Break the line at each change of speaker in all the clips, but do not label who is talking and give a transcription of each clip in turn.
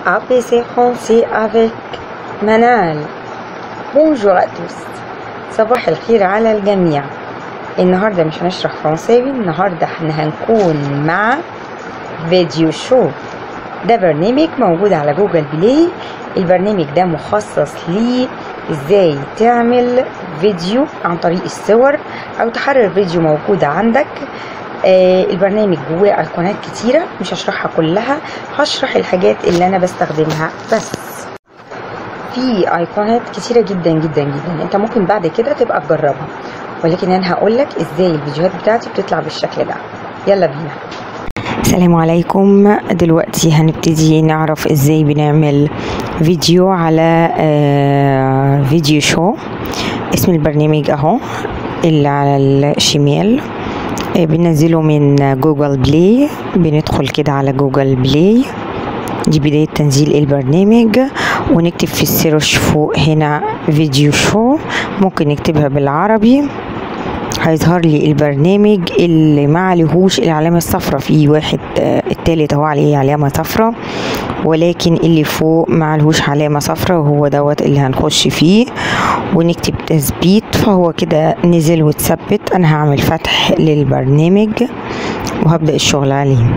APC français avec منال Bonjour à tous صباح الخير على الجميع النهارده مش هنشرح فرنساوي النهارده احنا هنكون مع فيديو شو ده برنامج موجود على جوجل بلاي البرنامج ده مخصص ليه ازاي تعمل فيديو عن طريق الصور او تحرر فيديو موجودة عندك آه البرنامج جواه ايقونات كتيرة مش هشرحها كلها هشرح الحاجات اللي انا بستخدمها بس في ايقونات كتيرة جدا جدا جدا انت ممكن بعد كده تبقى تجربها ولكن انا هقولك ازاي الفيديوهات بتاعتي بتطلع بالشكل ده يلا بينا السلام عليكم دلوقتي هنبتدي نعرف ازاي بنعمل فيديو على آه فيديو شو اسم البرنامج اهو اللي على الشمال آه بننزله من جوجل بلاي بندخل كده على جوجل بلاي دي بداية تنزيل البرنامج ونكتب في السيرش فوق هنا فيديو شو ممكن نكتبها بالعربي هيظهر لي البرنامج اللي ما عليهوش العلامة الصفراء في واحد آه التالت اهو عليه علامة صفراء ولكن اللي فوق ما عليهوش علامة صفراء وهو دوت اللي هنخش فيه ونكتب تثبيت فهو كده نزل واتثبت انا هعمل فتح للبرنامج وهبدأ الشغل عليه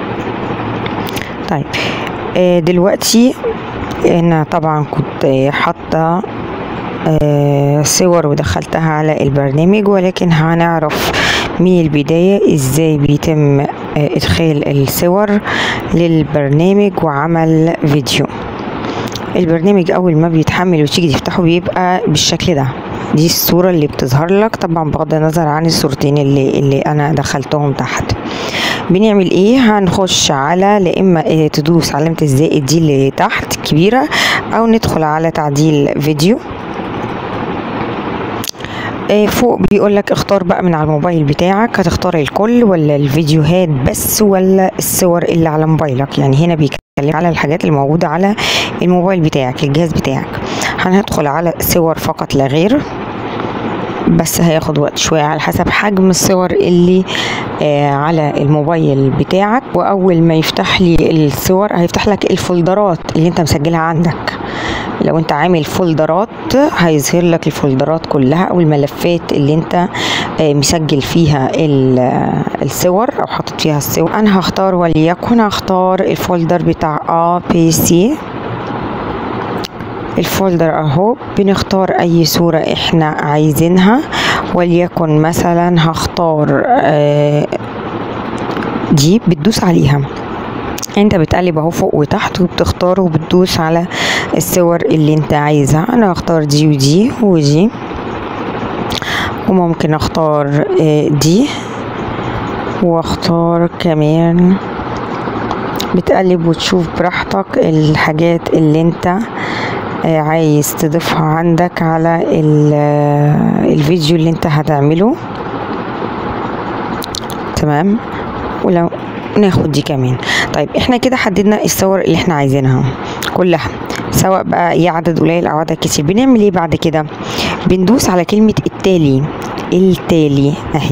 طيب آه دلوقتي انا طبعا كنت حاطه آه صور ودخلتها على البرنامج ولكن هنعرف من البداية ازاي بيتم آه ادخال الصور للبرنامج وعمل فيديو البرنامج اول ما بيتحمل وتيجي تفتحه بيبقى بالشكل ده دي الصورة اللي بتظهر لك طبعا بغض النظر عن الصورتين اللي, اللي انا دخلتهم تحت بنعمل ايه هنخش على لا اما تدوس علامة الزائد دي اللي تحت كبيرة او ندخل على تعديل فيديو فوق بيقول لك اختار بقى من على الموبايل بتاعك هتختار الكل ولا الفيديوهات بس ولا الصور اللي على موبايلك يعني هنا بيتكلم على الحاجات الموجودة على الموبايل بتاعك الجهاز بتاعك هندخل على صور فقط لا غير بس هياخد وقت شوية على حسب حجم الصور اللي آه على الموبايل بتاعك واول ما يفتح لي الصور هيفتح لك الفولدرات اللي انت مسجلها عندك لو انت عامل فولدرات هيظهر لك الفولدرات كلها او الملفات اللي انت آه مسجل فيها الصور او حاطط فيها الصور انا هختار وليكن هختار الفولدر بتاع ا بي سي الفولدر اهو بنختار اي صورة احنا عايزينها وليكن مثلا هختار آه دي بتدوس عليها انت بتقلب اهو فوق وتحت وبتختار وبتدوس على الصور اللي انت عايزها انا هختار دي ودي ودي وممكن اختار آه دي واختار كمان بتقلب وتشوف براحتك الحاجات اللي انت عايز تضيفها عندك على الفيديو اللي انت هتعمله تمام ولو ناخد دي كمان طيب احنا كده حددنا الصور اللي احنا عايزينها كلها سواء بقى ايه عدد قليل او عدد كتير بنعمل ايه بعد كده بندوس على كلمة التالي التالي اهي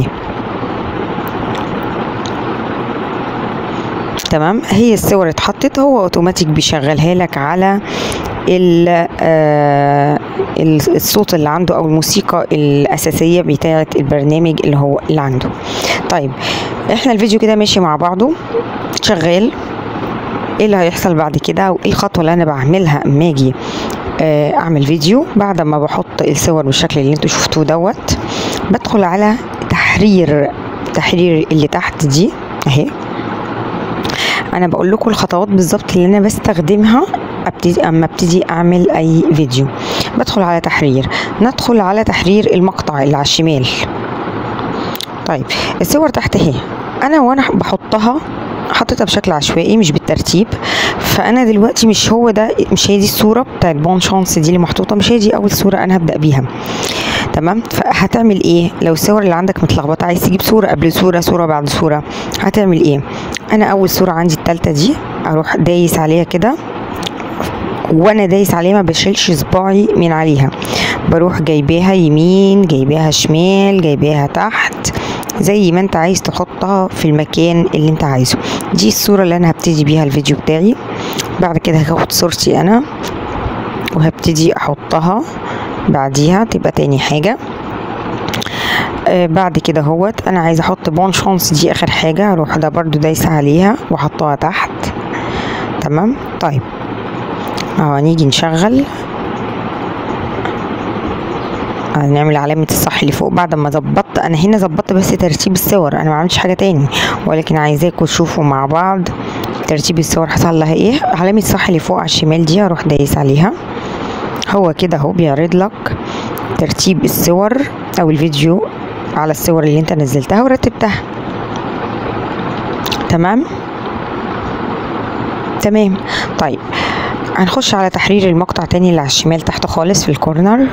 تمام هي الصور اتحطت هو اوتوماتيك بيشغلها لك على الصوت اللي عنده او الموسيقى الاساسيه بتاعه البرنامج اللي هو اللي عنده طيب احنا الفيديو كده ماشي مع بعضه شغال ايه اللي هيحصل بعد كده او ايه الخطوه اللي انا بعملها اما اجي اعمل فيديو بعد ما بحط الصور بالشكل اللي انتوا شفتوه دوت بدخل على تحرير تحرير اللي تحت دي اهي انا بقول لكم الخطوات بالظبط اللي انا بستخدمها ابتدي اما ابتدي اعمل اي فيديو بدخل على تحرير ندخل على تحرير المقطع اللي على الشمال طيب الصور تحت اهي انا وانا بحطها حطيتها بشكل عشوائي مش بالترتيب فانا دلوقتي مش هو ده مش هي دي الصوره بتاعت بون شانس دي اللي محطوطه مش هي دي اول صوره انا هبدا بيها تمام فهتعمل ايه لو الصور اللي عندك متلخبطه عايز تجيب صوره قبل صوره صوره بعد صوره هتعمل ايه انا اول صوره عندي التالتة دي اروح دايس عليها كده وانا دايس عليها ما بشيلش صباعي من عليها بروح جايباها يمين جايباها شمال جايباها تحت زي ما انت عايز تحطها في المكان اللي انت عايزه دي الصورة اللي انا هبتدي بيها الفيديو بتاعي بعد كده هاخد صورتي انا وهبتدي احطها بعديها تبقى تاني حاجة آه بعد كده هوت انا عايزه احط بون شانس دي اخر حاجه اروح ده برضو دايسه عليها واحطها تحت تمام طيب اهو هنيجي نشغل هنعمل علامة الصح اللي فوق بعد ما ظبطت انا هنا ظبطت بس ترتيب الصور انا ما عملتش حاجة تاني ولكن عايزاكم تشوفوا مع بعض ترتيب الصور حصل لها ايه علامة الصح اللي فوق على الشمال دي اروح دايس عليها هو كده اهو بيعرض لك ترتيب الصور او الفيديو على الصور اللي انت نزلتها ورتبتها تمام تمام طيب هنخش على تحرير المقطع تاني اللي على الشمال تحت خالص في الكورنر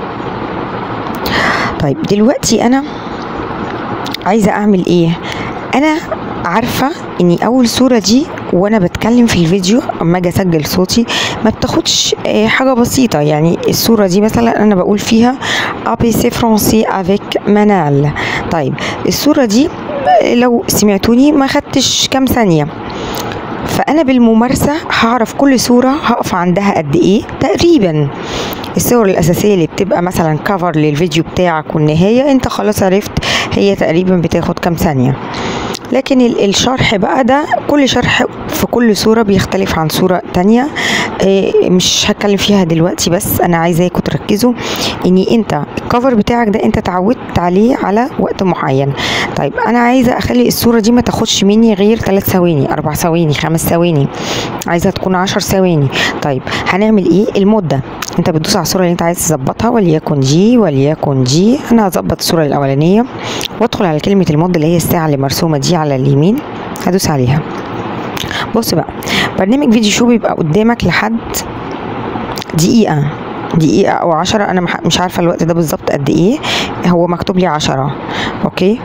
طيب دلوقتي انا عايزه اعمل ايه انا عارفه اني اول صوره دي وانا بتكلم في الفيديو اما اجي اسجل صوتي ما بتاخدش حاجه بسيطه يعني الصوره دي مثلا انا بقول فيها ابي سي فرونسي افيك منال طيب الصوره دي لو سمعتوني ما خدتش كام ثانيه فانا بالممارسه هعرف كل صوره هقف عندها قد ايه تقريبا الصور الاساسيه اللي بتبقى مثلا كفر للفيديو بتاعك والنهايه انت خلاص عرفت هي تقريبا بتاخد كام ثانيه لكن الشرح بقى ده كل شرح في كل صورة بيختلف عن صورة تانية مش هتكلم فيها دلوقتي بس انا عايزاكم تركزوا ان انت الكفر بتاعك ده انت اتعودت عليه على وقت معين طيب انا عايزة اخلي الصورة دي ما تاخدش مني غير 3 ثواني 4 ثواني 5 ثواني عايزة تكون 10 ثواني طيب هنعمل ايه المدة انت بتدوس على الصورة اللي انت عايز تظبطها وليكن دي وليكن دي انا هظبط الصورة الاولانية وادخل على كلمة المدة اللي هي الساعة اللي مرسومة دي على اليمين هدوس عليها بص بقى برنامج فيديو شو بيبقى قدامك لحد دقيقة دقيقة أو عشرة أنا مش عارفة الوقت ده بالظبط قد إيه هو مكتوب لي عشرة أوكي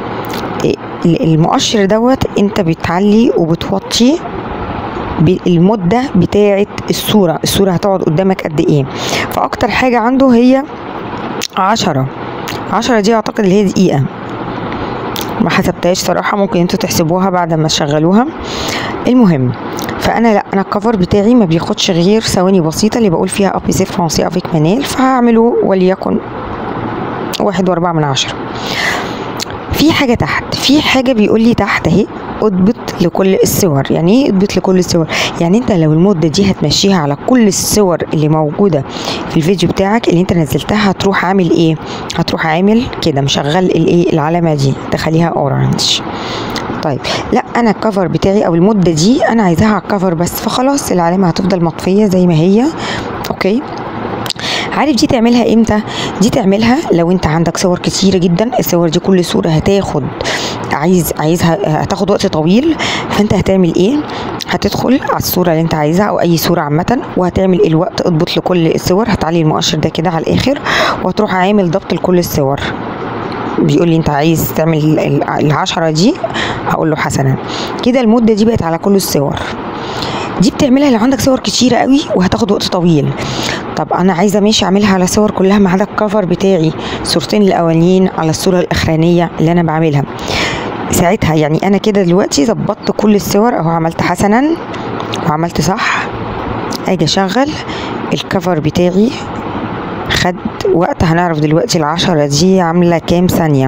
المؤشر دوت أنت بتعلي وبتوطي المدة بتاعة الصورة الصورة هتقعد قدامك قد إيه فأكتر حاجة عنده هي عشرة عشرة دي أعتقد اللي هي دقيقة ما حسبتهاش صراحة ممكن انتوا تحسبوها بعد ما تشغلوها المهم فانا لا انا الكفر بتاعي ما بياخدش غير ثواني بسيطه اللي بقول فيها ابي سي فرونسي افيك منال فهعمله وليكن واحد واربعة من عشرة في حاجة تحت في حاجة بيقول لي تحت اهي اضبط لكل الصور يعني ايه اضبط لكل الصور يعني انت لو المدة دي هتمشيها على كل الصور اللي موجودة في الفيديو بتاعك اللي انت نزلتها هتروح عامل ايه هتروح عامل كده مشغل الايه العلامة دي تخليها اورنج طيب لا انا الكفر بتاعي او المده دي انا عايزاها على الكفر بس فخلاص العلامه هتفضل مطفيه زي ما هي اوكي عارف دي تعملها امتى دي تعملها لو انت عندك صور كتيره جدا الصور دي كل صوره هتاخد عايز عايزها هتاخد وقت طويل فانت هتعمل ايه هتدخل على الصورة اللي انت عايزها او اي صورة عامة وهتعمل الوقت اضبط لكل الصور هتعلي المؤشر ده كده على الاخر وهتروح عامل ضبط لكل الصور بيقول لي انت عايز تعمل العشرة دي هقول له حسنا كده المدة دي بقت على كل الصور دي بتعملها لو عندك صور كتيرة قوي وهتاخد وقت طويل طب انا عايزه ماشي اعملها على صور كلها ما عدا الكفر بتاعي صورتين الاولانيين على الصوره الاخرانيه اللي انا بعملها ساعتها يعني انا كده دلوقتي ظبطت كل الصور اهو عملت حسنا وعملت صح اجي اشغل الكفر بتاعي خد وقت هنعرف دلوقتي العشرة دي عاملة كام ثانية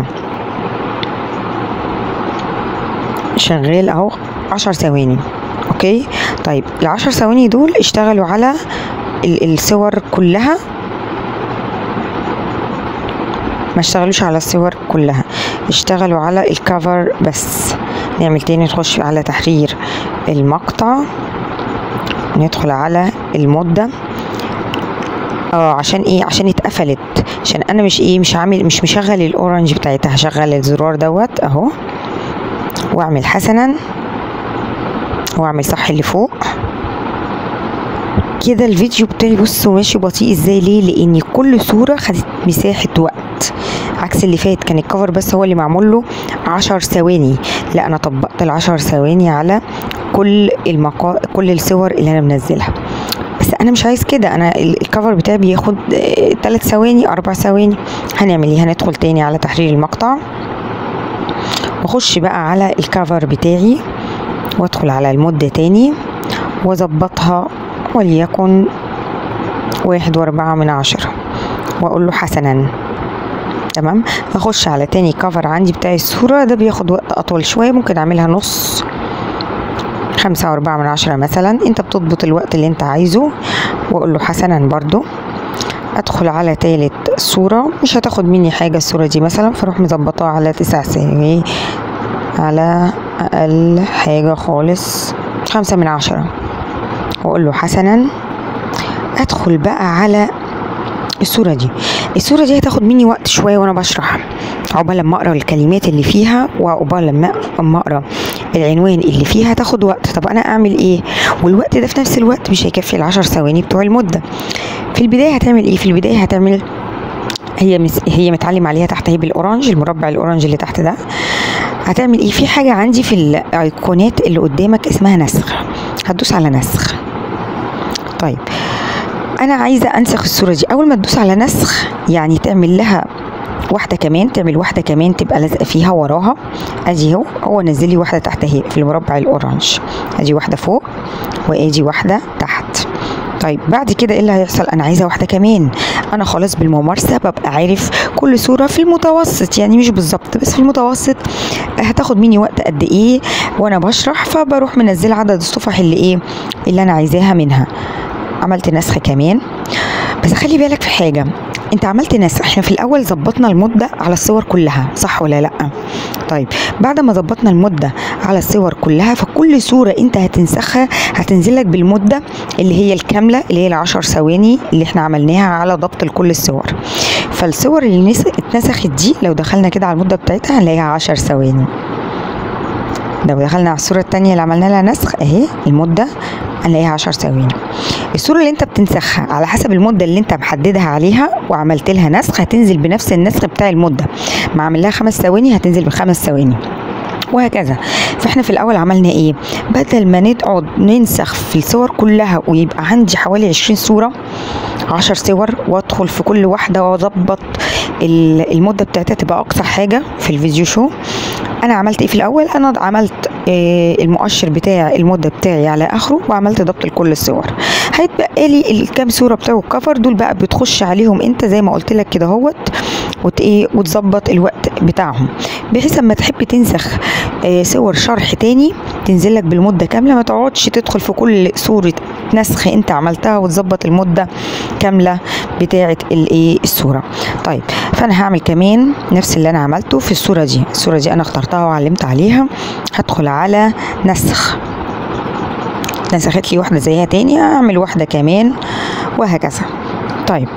شغال اهو عشر ثواني اوكي طيب العشر ثواني دول اشتغلوا على الصور كلها ما اشتغلوش على الصور كلها اشتغلوا على الكفر بس نعمل تاني نخش على تحرير المقطع ندخل على المده اه عشان ايه عشان اتقفلت عشان انا مش ايه مش عامل مش مشغل الاورنج بتاعتها هشغل الزرار دوت اهو واعمل حسنا واعمل صح اللي فوق كده الفيديو بتاعي بصوا ماشي بطيء ازاي ليه لان كل صورة خدت مساحة وقت عكس اللي فات كان الكفر بس هو اللي معمول له عشر ثواني لا انا طبقت العشر ثواني على كل المقا... كل الصور اللي انا منزلها بس انا مش عايز كده انا الكفر بتاعي بياخد 3 ثواني 4 ثواني هنعمل ايه هندخل تاني على تحرير المقطع واخش بقى على الكفر بتاعي وادخل على المدة تاني واظبطها وليكن واحد واربعة من عشرة واقول له حسنا تمام اخش على تاني كفر عندي بتاع الصورة ده بياخد وقت اطول شوية ممكن اعملها نص خمسة واربعة من عشرة مثلا انت بتضبط الوقت اللي انت عايزه واقول له حسنا برضو ادخل على تالت صورة مش هتاخد مني حاجة الصورة دي مثلا فاروح مظبطاها على تسع ثواني على اقل حاجة خالص خمسة من عشرة واقول له حسنا ادخل بقى على الصورة دي الصورة دي هتاخد مني وقت شوية وانا بشرح عقبال لما اقرا الكلمات اللي فيها وعقبال لما اما اقرا العنوان اللي فيها هتاخد وقت طب انا اعمل ايه والوقت ده في نفس الوقت مش هيكفي العشر ثواني بتوع المدة في البداية هتعمل ايه في البداية هتعمل هي مس... هي متعلم عليها تحت اهي بالاورنج المربع الاورنج اللي تحت ده هتعمل ايه في حاجة عندي في الايقونات اللي قدامك اسمها نسخ هتدوس على نسخ طيب انا عايزه انسخ الصوره دي اول ما تدوس على نسخ يعني تعمل لها واحده كمان تعمل واحده كمان تبقى لازقه فيها وراها ادي اهو هو نزل لي واحده تحت اهي في المربع الاورنج ادي واحده فوق وادي واحده تحت طيب بعد كده ايه اللي هيحصل انا عايزه واحده كمان انا خلاص بالممارسه ببقى عارف كل صوره في المتوسط يعني مش بالظبط بس في المتوسط هتاخد مني وقت قد ايه وانا بشرح فبروح منزله عدد الصفح اللي ايه اللي انا عايزاها منها عملت نسخ كمان بس خلي بالك في حاجه انت عملت نسخ احنا في الاول ظبطنا المده على الصور كلها صح ولا لا طيب بعد ما ظبطنا المده على الصور كلها فكل صوره انت هتنسخها هتنزل لك بالمده اللي هي الكامله اللي هي العشر ثواني اللي احنا عملناها على ضبط لكل الصور فالصور اللي نس- اتنسخت دي لو دخلنا كده على المده بتاعتها هنلاقيها عشر ثواني لو دخلنا على الصورة التانية اللي عملنا لها نسخ اهي المدة هنلاقيها عشر ثواني الصورة اللي انت بتنسخها على حسب المدة اللي انت محددها عليها وعملت لها نسخ هتنزل بنفس النسخ بتاع المدة ما عمل لها خمس ثواني هتنزل بخمس ثواني وهكذا فاحنا في الاول عملنا ايه بدل ما نقعد ننسخ في الصور كلها ويبقى عندي حوالي 20 صورة عشر صور وادخل في كل واحدة واظبط ال- المدة بتاعتها تبقى اقصى حاجة في الفيديو شو انا عملت ايه في الاول انا عملت آه، المؤشر بتاع المدة بتاعي على اخره وعملت ضبط لكل الصور هيتبقى لي الكام صورة بتوع الكفر دول بقى بتخش عليهم انت زي ما قلت لك كده اهوت وت ايه وتظبط الوقت بتاعهم بحيث اما تحب تنسخ آه، صور شرح تاني تنزل لك بالمدة كاملة ما تقعدش تدخل في كل صورة نسخ انت عملتها وتظبط المدة كاملة بتاعة الايه الصورة طيب فانا هعمل كمان نفس اللي انا عملته في الصورة دي الصورة دي انا اخترتها وعلمت عليها هدخل على نسخ نسخت لي واحدة زيها تاني اعمل واحدة كمان وهكذا طيب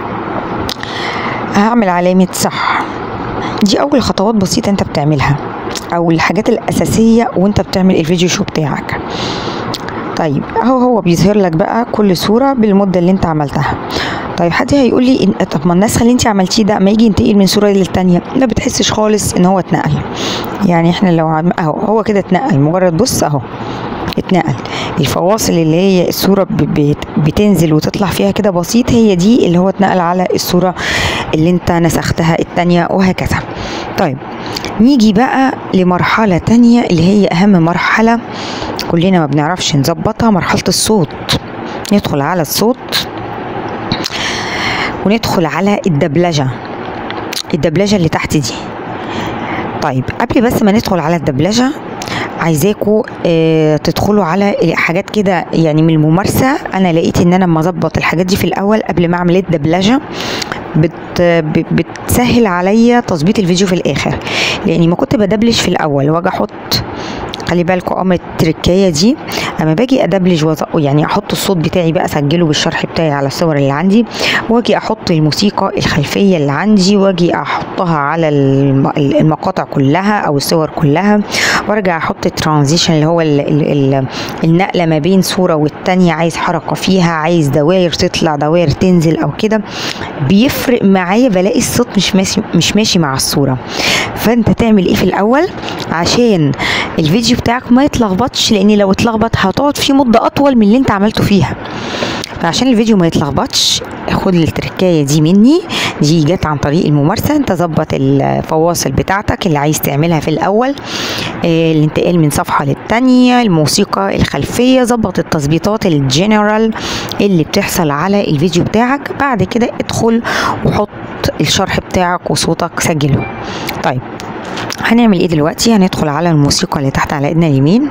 هعمل علامة صح دي اول خطوات بسيطة انت بتعملها او الحاجات الاساسية وانت بتعمل الفيديو شو بتاعك طيب اهو هو بيظهر لك بقى كل صورة بالمدة اللي انت عملتها طيب حد هيقول لي إن طب ما النسخ اللي انت عملتيه ده ما يجي ينتقل من صورة للتانية ما بتحسش خالص ان هو اتنقل يعني احنا لو عم... اهو هو كده اتنقل مجرد بص اهو اتنقل الفواصل اللي هي الصورة ب- بت- بتنزل وتطلع فيها كده بسيط هي دي اللي هو اتنقل على الصورة اللي انت نسختها التانية وهكذا طيب نيجي بقى لمرحلة تانية اللي هي أهم مرحلة كلنا ما بنعرفش نظبطها مرحلة الصوت ندخل على الصوت وندخل على الدبلجة الدبلجة اللي تحت دي طيب قبل بس ما ندخل على الدبلجة عايزاكوا آه تدخلوا على حاجات كده يعني من الممارسة انا لقيت ان انا لما اظبط الحاجات دي في الاول قبل ما اعمل الدبلجة بت ب- بتسهل عليا تظبيط الفيديو في الاخر لاني ما كنت بدبلج في الاول واجي احط خلي بالكوا ام التركايه دي اما باجي ادبلج وز... يعني احط الصوت بتاعي بقى اسجله بالشرح بتاعي على الصور اللي عندي واجي احط الموسيقى الخلفيه اللي عندي واجي احطها على الم... المقاطع كلها او الصور كلها وارجع احط الترانزيشن اللي هو ال... ال... ال... النقله ما بين صوره والتانيه عايز حركه فيها عايز دوائر تطلع دوائر تنزل او كده بيفرق معايا بلاقي الصوت مش ماشي مش ماشي مع الصوره فانت تعمل ايه في الاول عشان الفيديو بتاعك ما يتلخبطش لان لو اتلخبط هتقعد فيه مده اطول من اللي انت عملته فيها عشان الفيديو ما يتلخبطش خد التركايه دي مني دي جت عن طريق الممارسه انت ظبط الفواصل بتاعتك اللي عايز تعملها في الاول آه، الانتقال من صفحه للتانيه الموسيقى الخلفيه ظبط التظبيطات الجنرال اللي بتحصل على الفيديو بتاعك بعد كده ادخل وحط الشرح بتاعك وصوتك سجله طيب هنعمل ايه دلوقتي هندخل على الموسيقى اللي تحت على ايدنا اليمين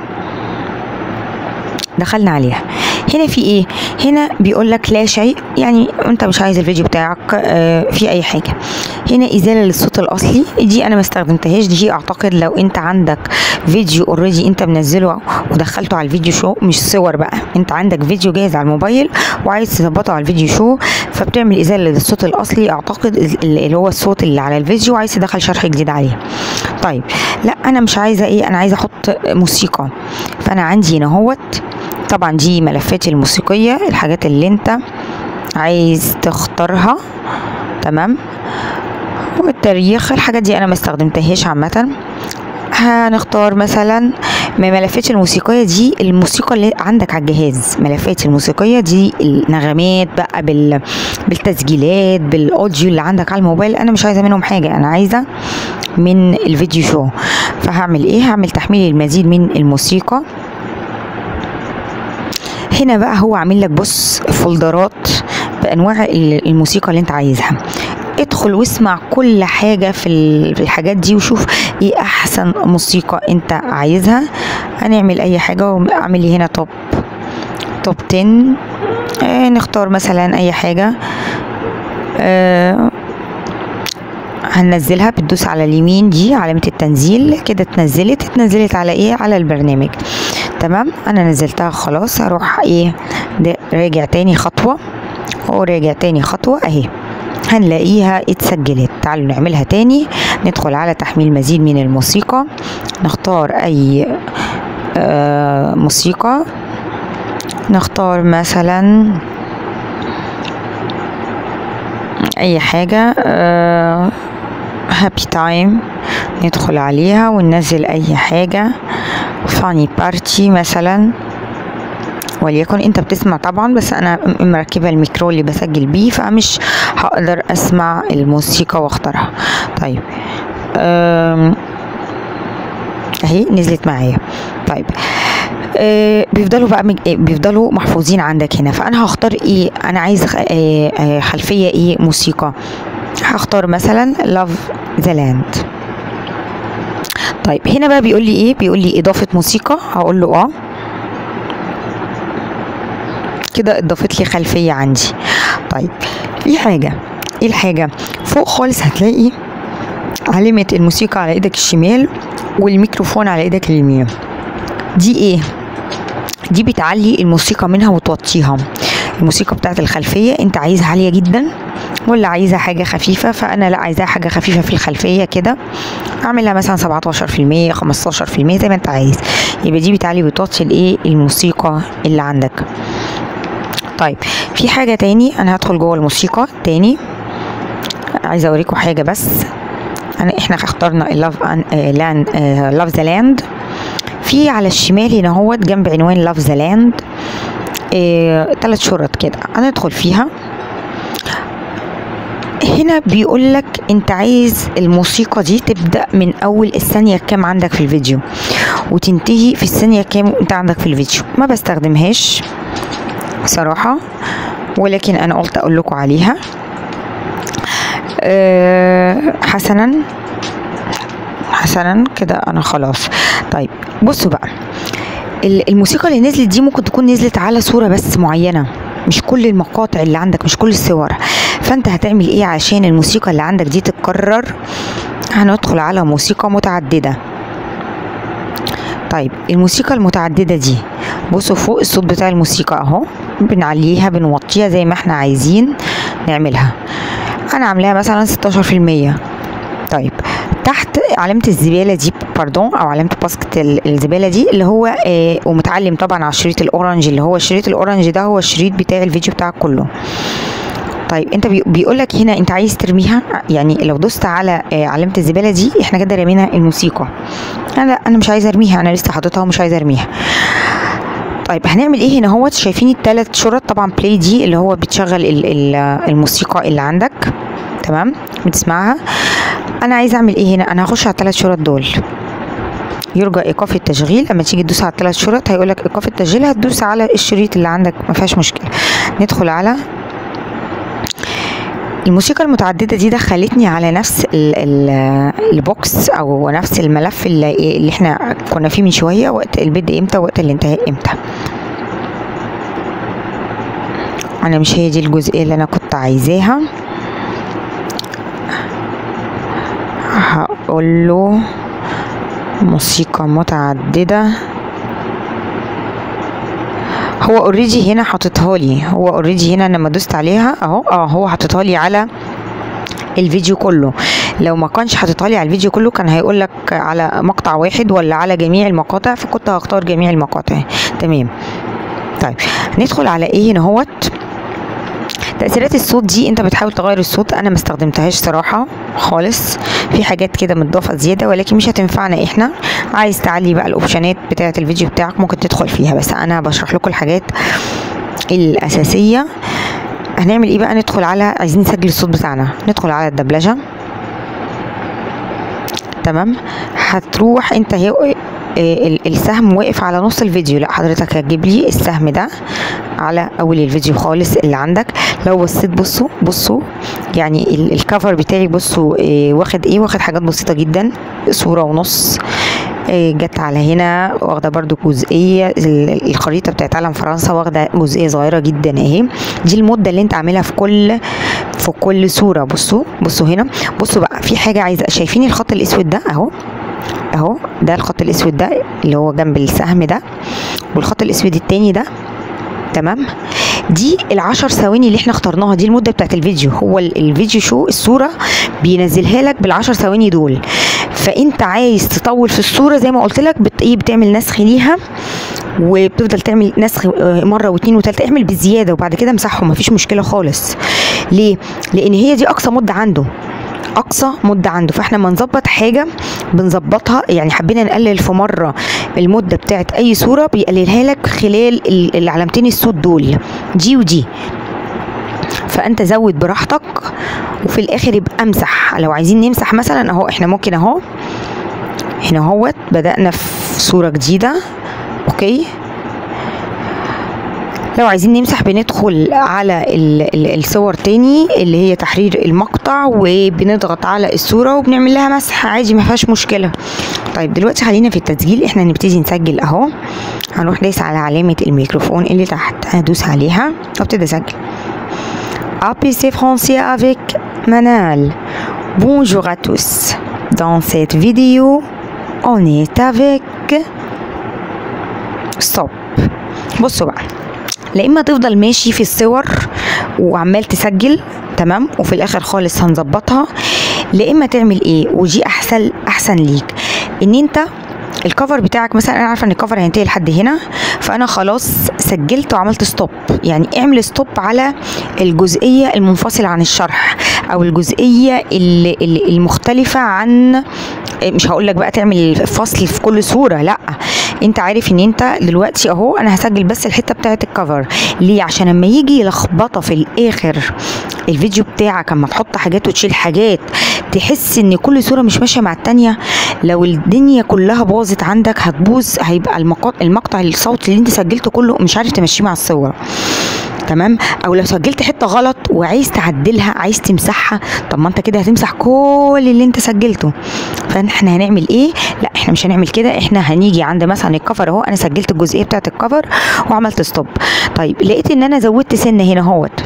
دخلنا عليها هنا في ايه هنا بيقول لك لا شيء يعني انت مش عايز الفيديو بتاعك آه، في اي حاجه هنا ازاله للصوت الاصلي دي انا ما استخدمتهاش دي اعتقد لو انت عندك فيديو اوريدي انت منزله ودخلته على الفيديو شو مش صور بقى انت عندك فيديو جاهز على الموبايل وعايز تظبطه على الفيديو شو فبتعمل ازاله للصوت الاصلي اعتقد اللي هو الصوت اللي على الفيديو وعايز تدخل شرح جديد عليه طيب لا انا مش عايزه ايه انا عايزه احط موسيقى فانا عندي هنا اهوت طبعا دي ملفاتي الموسيقية الحاجات اللي انت عايز تختارها تمام والتاريخ الحاجات دي انا ما استخدمتهاش عامة هنختار مثلا من ملفات الموسيقية دي الموسيقى اللي عندك على الجهاز ملفات الموسيقية دي النغمات بقى بال... بالتسجيلات بالاوديو اللي عندك على الموبايل انا مش عايزة منهم حاجة انا عايزة من الفيديو شو فهعمل ايه هعمل تحميل المزيد من الموسيقى هنا بقى هو عامل لك بص فولدرات بانواع الموسيقى اللي انت عايزها ادخل واسمع كل حاجة في الحاجات دي وشوف ايه احسن موسيقى انت عايزها هنعمل اي حاجة واعمل لي هنا توب توب 10 اه نختار مثلا اي حاجة اه هننزلها بتدوس على اليمين دي علامة التنزيل كده اتنزلت اتنزلت على ايه على البرنامج تمام انا نزلتها خلاص هروح ايه راجع تاني خطوة وراجع تاني خطوة اهي هنلاقيها اتسجلت تعالوا نعملها تاني ندخل على تحميل مزيد من الموسيقى نختار اي آه موسيقى نختار مثلا اي حاجة آه هابي تايم ندخل عليها وننزل اي حاجة فاني بارتي مثلا وليكن انت بتسمع طبعا بس انا مركبه الميكرو اللي بسجل بيه فمش هقدر اسمع الموسيقى واختارها طيب اهي نزلت معايا طيب آه بيفضلوا بقى مج... بيفضلوا محفوظين عندك هنا فانا هختار ايه انا عايز آه خلفيه ايه موسيقى هختار مثلا لاف ذا لاند طيب هنا بقى بيقول لي ايه بيقول لي اضافه موسيقى هقول له اه كده اضافت لي خلفيه عندي طيب في حاجه ايه الحاجه فوق خالص هتلاقي علامه الموسيقى على ايدك الشمال والميكروفون على ايدك اليمين دي ايه دي بتعلي الموسيقى منها وتوطيها الموسيقى بتاعت الخلفيه انت عايزها عاليه جدا ولا عايزه حاجه خفيفه فانا لا عايزاها حاجه خفيفه في الخلفيه كده اعملها مثلا 17% 15% زي ما انت عايز يبقى دي بتعلي وتوطي الايه الموسيقى اللي عندك طيب في حاجه تاني انا هدخل جوه الموسيقى تاني عايزه اوريكم حاجه بس انا احنا اخترنا اللاف لاند لاف ذا لاند في على الشمال هنا اهوت جنب عنوان لاف ذا لاند ثلاث شرط كده هندخل فيها هنا بيقول لك انت عايز الموسيقى دي تبدا من اول الثانيه كام عندك في الفيديو وتنتهي في الثانيه كام انت عندك في الفيديو ما بستخدمهاش صراحه ولكن انا قلت اقول لكم عليها أه حسنا حسنا كده انا خلاص طيب بصوا بقى الموسيقى اللي نزلت دي ممكن تكون نزلت على صوره بس معينه مش كل المقاطع اللي عندك مش كل الصور فانت هتعمل ايه عشان الموسيقى اللي عندك دي تتكرر هندخل على موسيقى متعدده طيب الموسيقى المتعدده دي بصوا فوق الصوت بتاع الموسيقى اهو بنعليها بنوطيها زي ما احنا عايزين نعملها انا عاملاها مثلا 16% طيب تحت علامة الزبالة دي باردون أو علامة باسكت الزبالة دي اللي هو آه ومتعلم طبعا على الشريط الأورنج اللي هو الشريط الأورنج ده هو الشريط بتاع الفيديو بتاعك كله طيب انت بيقول لك هنا انت عايز ترميها يعني لو دوست على آه علامه الزباله دي احنا كده رمينا الموسيقى انا انا مش عايزه ارميها انا لسه حاططها ومش عايزه ارميها طيب هنعمل ايه هنا اهوت شايفين الثلاث شرط طبعا بلاي دي اللي هو بتشغل ال- ال- الموسيقى اللي عندك تمام بتسمعها انا عايزه اعمل ايه هنا انا هخش على الثلاث شرط دول يرجى ايقاف التشغيل لما تيجي تدوس على الثلاث شرط هيقول لك ايقاف التشغيل هتدوس على الشريط اللي عندك ما فيهاش مشكله ندخل على الموسيقى المتعددة دي دخلتني على نفس ال ال البوكس أو نفس الملف اللي, اللي احنا كنا فيه من شوية وقت البدء امتى وقت الانتهاء امتى أنا مش هي دي الجزئية اللي أنا كنت عايزاها هقول له موسيقى متعددة هو اوريدي هنا حاططها لي هو اوريدي هنا لما دوست عليها اهو اه هو حاططها لي على الفيديو كله لو ما كانش حاططها لي على الفيديو كله كان هيقول لك على مقطع واحد ولا على جميع المقاطع فكنت هختار جميع المقاطع تمام طيب ندخل على ايه هنا اهوت تأثيرات الصوت دي انت بتحاول تغير الصوت انا ما استخدمتهاش صراحة خالص في حاجات كده متضافة زيادة ولكن مش هتنفعنا احنا عايز تعلي بقى الاوبشنات بتاعة الفيديو بتاعك ممكن تدخل فيها بس انا بشرح لكم الحاجات الاساسية هنعمل ايه بقى ندخل على عايزين نسجل الصوت بتاعنا ندخل على الدبلجة تمام هتروح انت هي ال- السهم واقف على نص الفيديو لا حضرتك هتجيب لي السهم ده على اول الفيديو خالص اللي عندك لو بصيت بصوا بصوا يعني ال- الكفر بتاعي بصوا إيه واخد ايه واخد حاجات بسيطه جدا صوره ونص إيه جت على هنا واخده برضو جزئيه ال- الخريطه بتاعت علم فرنسا واخده جزئيه صغيره جدا اهي دي المده اللي انت عاملها في كل في كل صوره بصوا بصوا هنا بصوا بقى في حاجه عايزه شايفين الخط الاسود ده اهو اهو ده الخط الاسود ده اللي هو جنب السهم ده والخط الاسود التاني ده تمام دي العشر ثواني اللي احنا اخترناها دي المده بتاعت الفيديو هو ال- الفيديو شو الصوره بينزلها لك بالعشر ثواني دول فانت عايز تطول في الصوره زي ما قلت لك بت ايه بتعمل نسخ ليها وبتفضل تعمل نسخ آه، مره واثنين وثلاثه اعمل بزياده وبعد كده امسحهم مفيش مشكله خالص ليه لان هي دي اقصى مده عنده اقصى مده عنده فاحنا ما نظبط حاجه بنظبطها يعني حبينا نقلل في مره المده بتاعت اي صوره بيقللها لك خلال ال- العلامتين الصوت دول دي ودي فانت زود براحتك وفي الاخر يبقى امسح لو عايزين نمسح مثلا اهو احنا ممكن اهو هنا اهوت بدأنا في صورة جديدة اوكي لو عايزين نمسح بندخل على ال- ال- الصور تاني اللي هي تحرير المقطع وبنضغط على الصورة وبنعمل لها مسح عادي ما فيهاش مشكلة طيب دلوقتي خلينا في التسجيل احنا نبتدي نسجل اهو هنروح دايس على علامة الميكروفون اللي تحت هدوس عليها وابتدي اسجل APC français avec Manal. Bonjour à tous. Dans cette vidéo, on est avec stop. بصوا بقى لا اما تفضل ماشي في الصور وعمال تسجل تمام وفي الاخر خالص هنظبطها لا اما تعمل ايه ودي احسن احسن ليك ان انت الكفر بتاعك مثلا انا عارفه ان الكفر هينتهي لحد هنا فانا خلاص سجلت وعملت ستوب يعني اعمل ستوب على الجزئيه المنفصله عن الشرح او الجزئيه اللي اللي- المختلفه عن مش هقول لك بقى تعمل فصل في كل صوره لا انت عارف ان انت دلوقتي اهو انا هسجل بس الحته بتاعه الكفر ليه عشان لما يجي لخبطه في الاخر الفيديو بتاعك اما تحط حاجات وتشيل حاجات تحس ان كل صوره مش ماشيه مع التانيه لو الدنيا كلها باظت عندك هتبوظ هيبقى المقاطع المقطع الصوتي اللي انت سجلته كله مش عارف تمشيه مع الصور تمام او لو سجلت حته غلط وعايز تعدلها عايز تمسحها طب ما انت كده هتمسح كل اللي انت سجلته فاحنا هنعمل ايه لا احنا مش هنعمل كده احنا هنيجي عند مثلا الكفر اهو انا سجلت الجزئيه بتاعه الكفر وعملت ستوب طيب لقيت ان انا زودت سنه هنا اهوت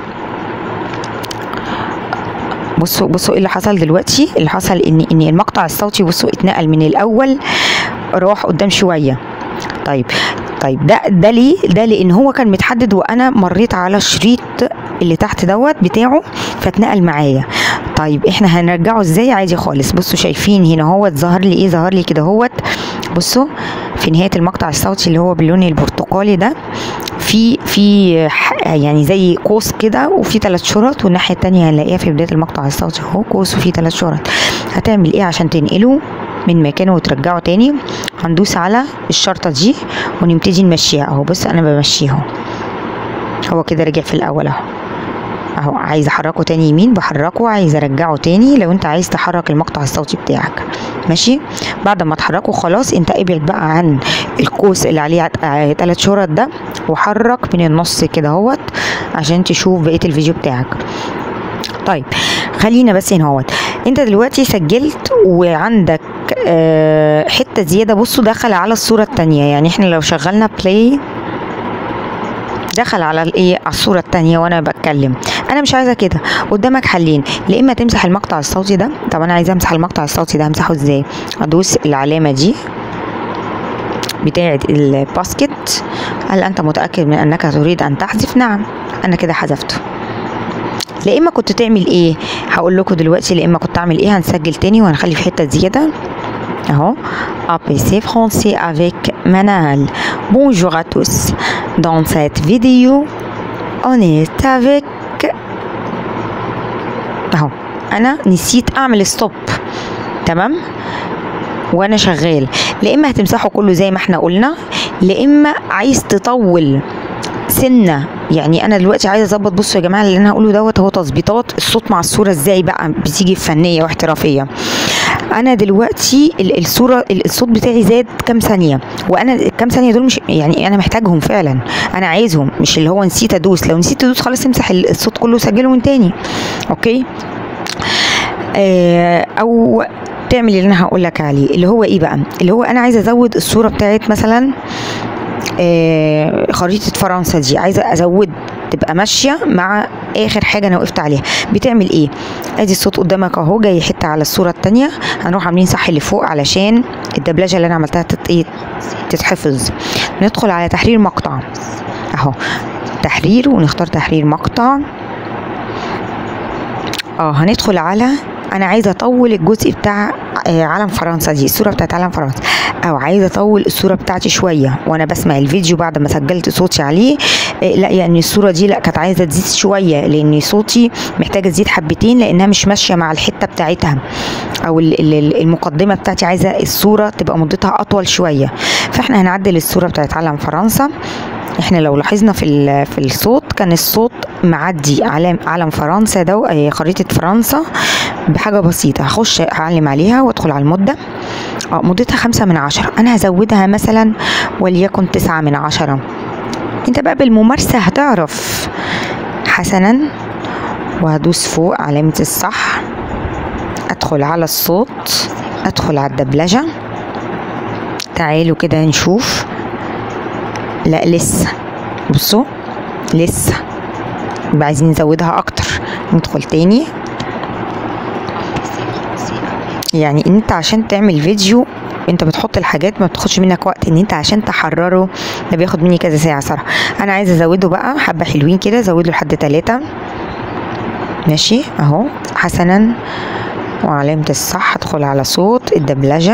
بصوا بصوا ايه اللي حصل دلوقتي اللي حصل ان ان المقطع الصوتي بصوا اتنقل من الاول راح قدام شويه طيب طيب ده ده ليه ده لان هو كان متحدد وانا مريت على الشريط اللي تحت دوت بتاعه فاتنقل معايا طيب احنا هنرجعه ازاي عادي خالص بصوا شايفين هنا هو ظهر لي ايه ظهر لي كده هوت بصوا في نهايه المقطع الصوتي اللي هو باللون البرتقالي ده في في ح- يعني زي قوس كده وفي ثلاث شرط والناحيه التانية هنلاقيها في بدايه المقطع الصوتي اهو قوس وفي ثلاث شرط هتعمل ايه عشان تنقله من مكانه وترجعه تاني هندوس على الشرطة دي ونبتدي نمشيها اهو بص انا بمشيه هو كده رجع في الاول اهو اهو عايز احركه تاني يمين بحركه عايز ارجعه تاني لو انت عايز تحرك المقطع الصوتي بتاعك ماشي بعد ما تحركه خلاص انت ابعد بقى عن القوس اللي عليه ثلاث شرط ده وحرك من النص كده اهوت عشان تشوف بقيه الفيديو بتاعك طيب خلينا بس هنا اهوت انت دلوقتي سجلت وعندك آه حته زياده بصوا دخل على الصوره التانية يعني احنا لو شغلنا بلاي دخل على الايه على الصوره التانية وانا بتكلم انا مش عايزه كده قدامك حلين يا اما تمسح المقطع الصوتي ده طب انا عايزه امسح المقطع الصوتي ده همسحه ازاي ادوس العلامه دي بتاعه الباسكت هل انت متاكد من انك تريد ان تحذف نعم انا كده حذفته لا اما كنت تعمل ايه هقول لكم دلوقتي لا اما كنت اعمل ايه هنسجل تاني وهنخلي في حته زياده اهو APC français avec Manal. Bonjour à tous. Dans cette vidéo, on est avec اهو انا نسيت اعمل ستوب تمام وانا شغال لا اما هتمسحه كله زي ما احنا قلنا لا اما عايز تطول سنه يعني انا دلوقتي عايزه اظبط بصوا يا جماعه اللي انا هقوله دوت هو تظبيطات الصوت مع الصوره ازاي بقى بتيجي فنيه واحترافيه انا دلوقتي الصوره الصوت بتاعي زاد كام ثانيه وانا الكام ثانيه دول مش يعني انا محتاجهم فعلا انا عايزهم مش اللي هو نسيت ادوس لو نسيت ادوس خلاص امسح الصوت كله وسجله من تاني اوكي آه او تعمل اللي انا هقول لك عليه اللي هو ايه بقى اللي هو انا عايزه ازود الصوره بتاعت مثلا آه خريطه فرنسا دي عايزه ازود تبقى ماشيه مع اخر حاجه انا وقفت عليها بتعمل ايه ادي الصوت قدامك اهو جاي حته على الصوره التانية هنروح عاملين صح اللي فوق علشان الدبلجه اللي انا عملتها تت... تتحفظ ندخل على تحرير مقطع اهو تحرير ونختار تحرير مقطع اه هندخل على انا عايزه اطول الجزء بتاع علم فرنسا دي الصوره بتاعت علم فرنسا او عايزه اطول الصوره بتاعتي شويه وانا بسمع الفيديو بعد ما سجلت صوتي عليه لا يعني الصوره دي لا كانت عايزه تزيد شويه لان صوتي محتاجه تزيد حبتين لانها مش ماشيه مع الحته بتاعتها او المقدمه بتاعتي عايزه الصوره تبقى مدتها اطول شويه فاحنا هنعدل الصوره بتاعت علم فرنسا احنا لو لاحظنا في في الصوت كان الصوت معدي علم علم فرنسا ده خريطه فرنسا بحاجه بسيطه هخش اعلم عليها وادخل على المده اه مدتها خمسة من عشرة انا هزودها مثلا وليكن تسعة من عشرة انت بقى بالممارسة هتعرف حسنا وهدوس فوق علامة الصح ادخل على الصوت ادخل على الدبلجة تعالوا كده نشوف لا لسه بصوا لسه يبقى عايزين نزودها اكتر ندخل تاني يعني انت عشان تعمل فيديو انت بتحط الحاجات ما بتاخدش منك وقت ان انت عشان تحرره ده بياخد مني كذا ساعه صراحه انا عايزه ازوده بقى حبه حلوين كده ازود له لحد تلاتة ماشي اهو حسنا وعلامه الصح ادخل على صوت الدبلجه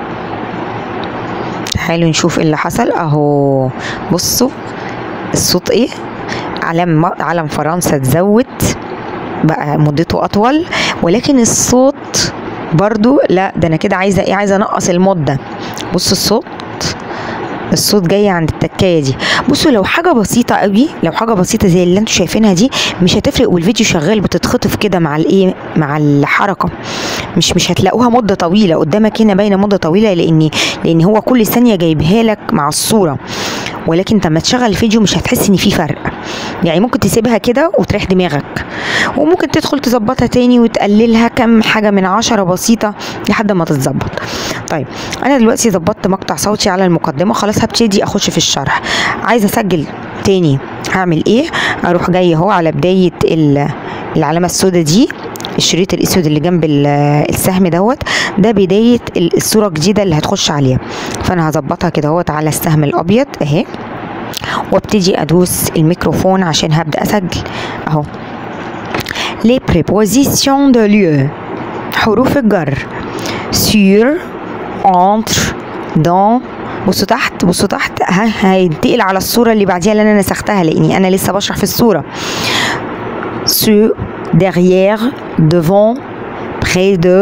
تعالوا نشوف ايه اللي حصل اهو بصوا الصوت ايه علم علم فرنسا اتزود بقى مدته اطول ولكن الصوت برضو لا ده انا كده عايزه ايه عايزه انقص المده بص الصوت الصوت جاي عند التكايه دي بصوا لو حاجه بسيطه قوي لو حاجه بسيطه زي اللي انتوا شايفينها دي مش هتفرق والفيديو شغال بتتخطف كده مع الايه مع الحركه مش مش هتلاقوها مده طويله قدامك هنا باينه مده طويله لان لان هو كل ثانيه جايبها لك مع الصوره ولكن انت لما تشغل الفيديو مش هتحس ان في فرق يعني ممكن تسيبها كده وتريح دماغك وممكن تدخل تظبطها تاني وتقللها كم حاجه من عشرة بسيطه لحد ما تتظبط طيب انا دلوقتي ظبطت مقطع صوتي على المقدمه خلاص هبتدي اخش في الشرح عايزه اسجل تاني هعمل ايه اروح جاي اهو على بدايه العلامه السوداء دي الشريط الاسود اللي جنب السهم دوت ده بدايه الصوره الجديده اللي هتخش عليها فانا هظبطها كده اهوت على السهم الابيض اهي وابتدي ادوس الميكروفون عشان هبدا اسجل اهو les prépositions de lieu حروف الجر sur entre dans بصوا تحت بصوا تحت هينتقل على الصوره اللي بعديها اللي انا نسختها لاني انا لسه بشرح في الصوره sur derrière devant près de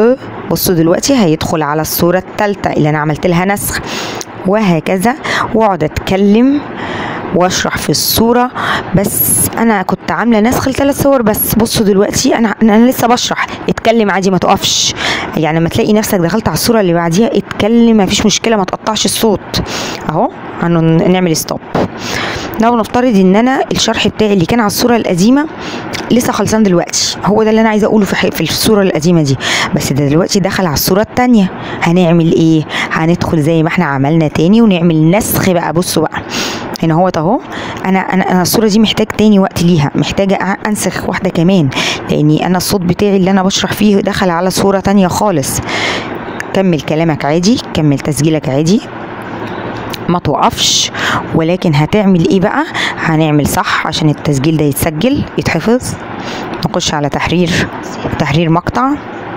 بصوا دلوقتي هيدخل على الصورة التالتة اللي انا عملت لها نسخ وهكذا واقعد اتكلم واشرح في الصورة بس انا كنت عاملة نسخ لثلاث صور بس بصوا دلوقتي انا انا لسه بشرح اتكلم عادي ما تقفش يعني لما تلاقي نفسك دخلت على الصورة اللي بعديها اتكلم ما فيش مشكلة ما تقطعش الصوت اهو نعمل ستوب لو نفترض ان انا الشرح بتاعي اللي كان على الصورة القديمة لسه خلصان دلوقتي هو ده اللي انا عايزه اقوله في في الصوره القديمه دي بس ده دلوقتي دخل على الصوره التانية هنعمل ايه هندخل زي ما احنا عملنا تاني ونعمل نسخ بقى بصوا بقى هنا هو اهو انا انا انا الصوره دي محتاج تاني وقت ليها محتاجه انسخ واحده كمان لاني انا الصوت بتاعي اللي انا بشرح فيه دخل على صوره تانية خالص كمل كلامك عادي كمل تسجيلك عادي ما توقفش ولكن هتعمل ايه بقى هنعمل صح عشان التسجيل ده يتسجل يتحفظ نخش على تحرير تحرير مقطع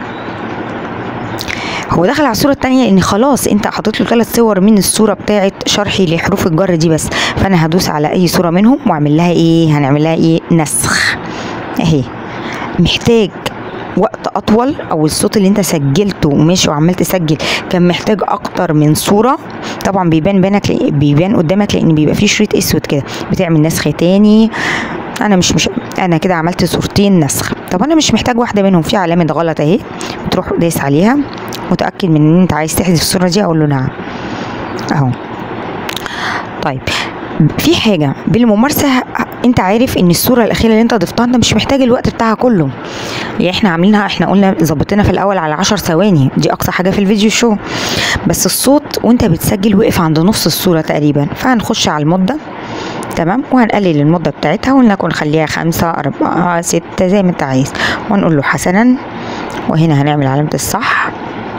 هو دخل على الصوره التانية لان خلاص انت حاطط له ثلاث صور من الصوره بتاعه شرحي لحروف الجر دي بس فانا هدوس على اي صوره منهم واعمل لها ايه هنعمل لها ايه نسخ اهي محتاج وقت اطول او الصوت اللي انت سجلته وماشي وعمال تسجل كان محتاج اكتر من صوره طبعا بيبان بينك بيبان قدامك لان بيبقى فيه شريط اسود كده بتعمل نسخ تاني انا مش مش انا كده عملت صورتين نسخ طب انا مش محتاج واحده منهم في علامه غلط اهي بتروح دايس عليها متاكد من ان انت عايز تحذف الصوره دي اقول له نعم اهو طيب في حاجه بالممارسه انت عارف ان الصوره الاخيره اللي انت ضفتها انت مش محتاج الوقت بتاعها كله يعني احنا عاملينها احنا قلنا ظبطنا في الاول على 10 ثواني دي اقصى حاجه في الفيديو شو بس الصوت وانت بتسجل وقف عند نص الصوره تقريبا فهنخش على المده تمام وهنقلل المدة بتاعتها ونكون نخليها خمسة أربعة ستة زي ما انت عايز ونقول له حسنا وهنا هنعمل علامة الصح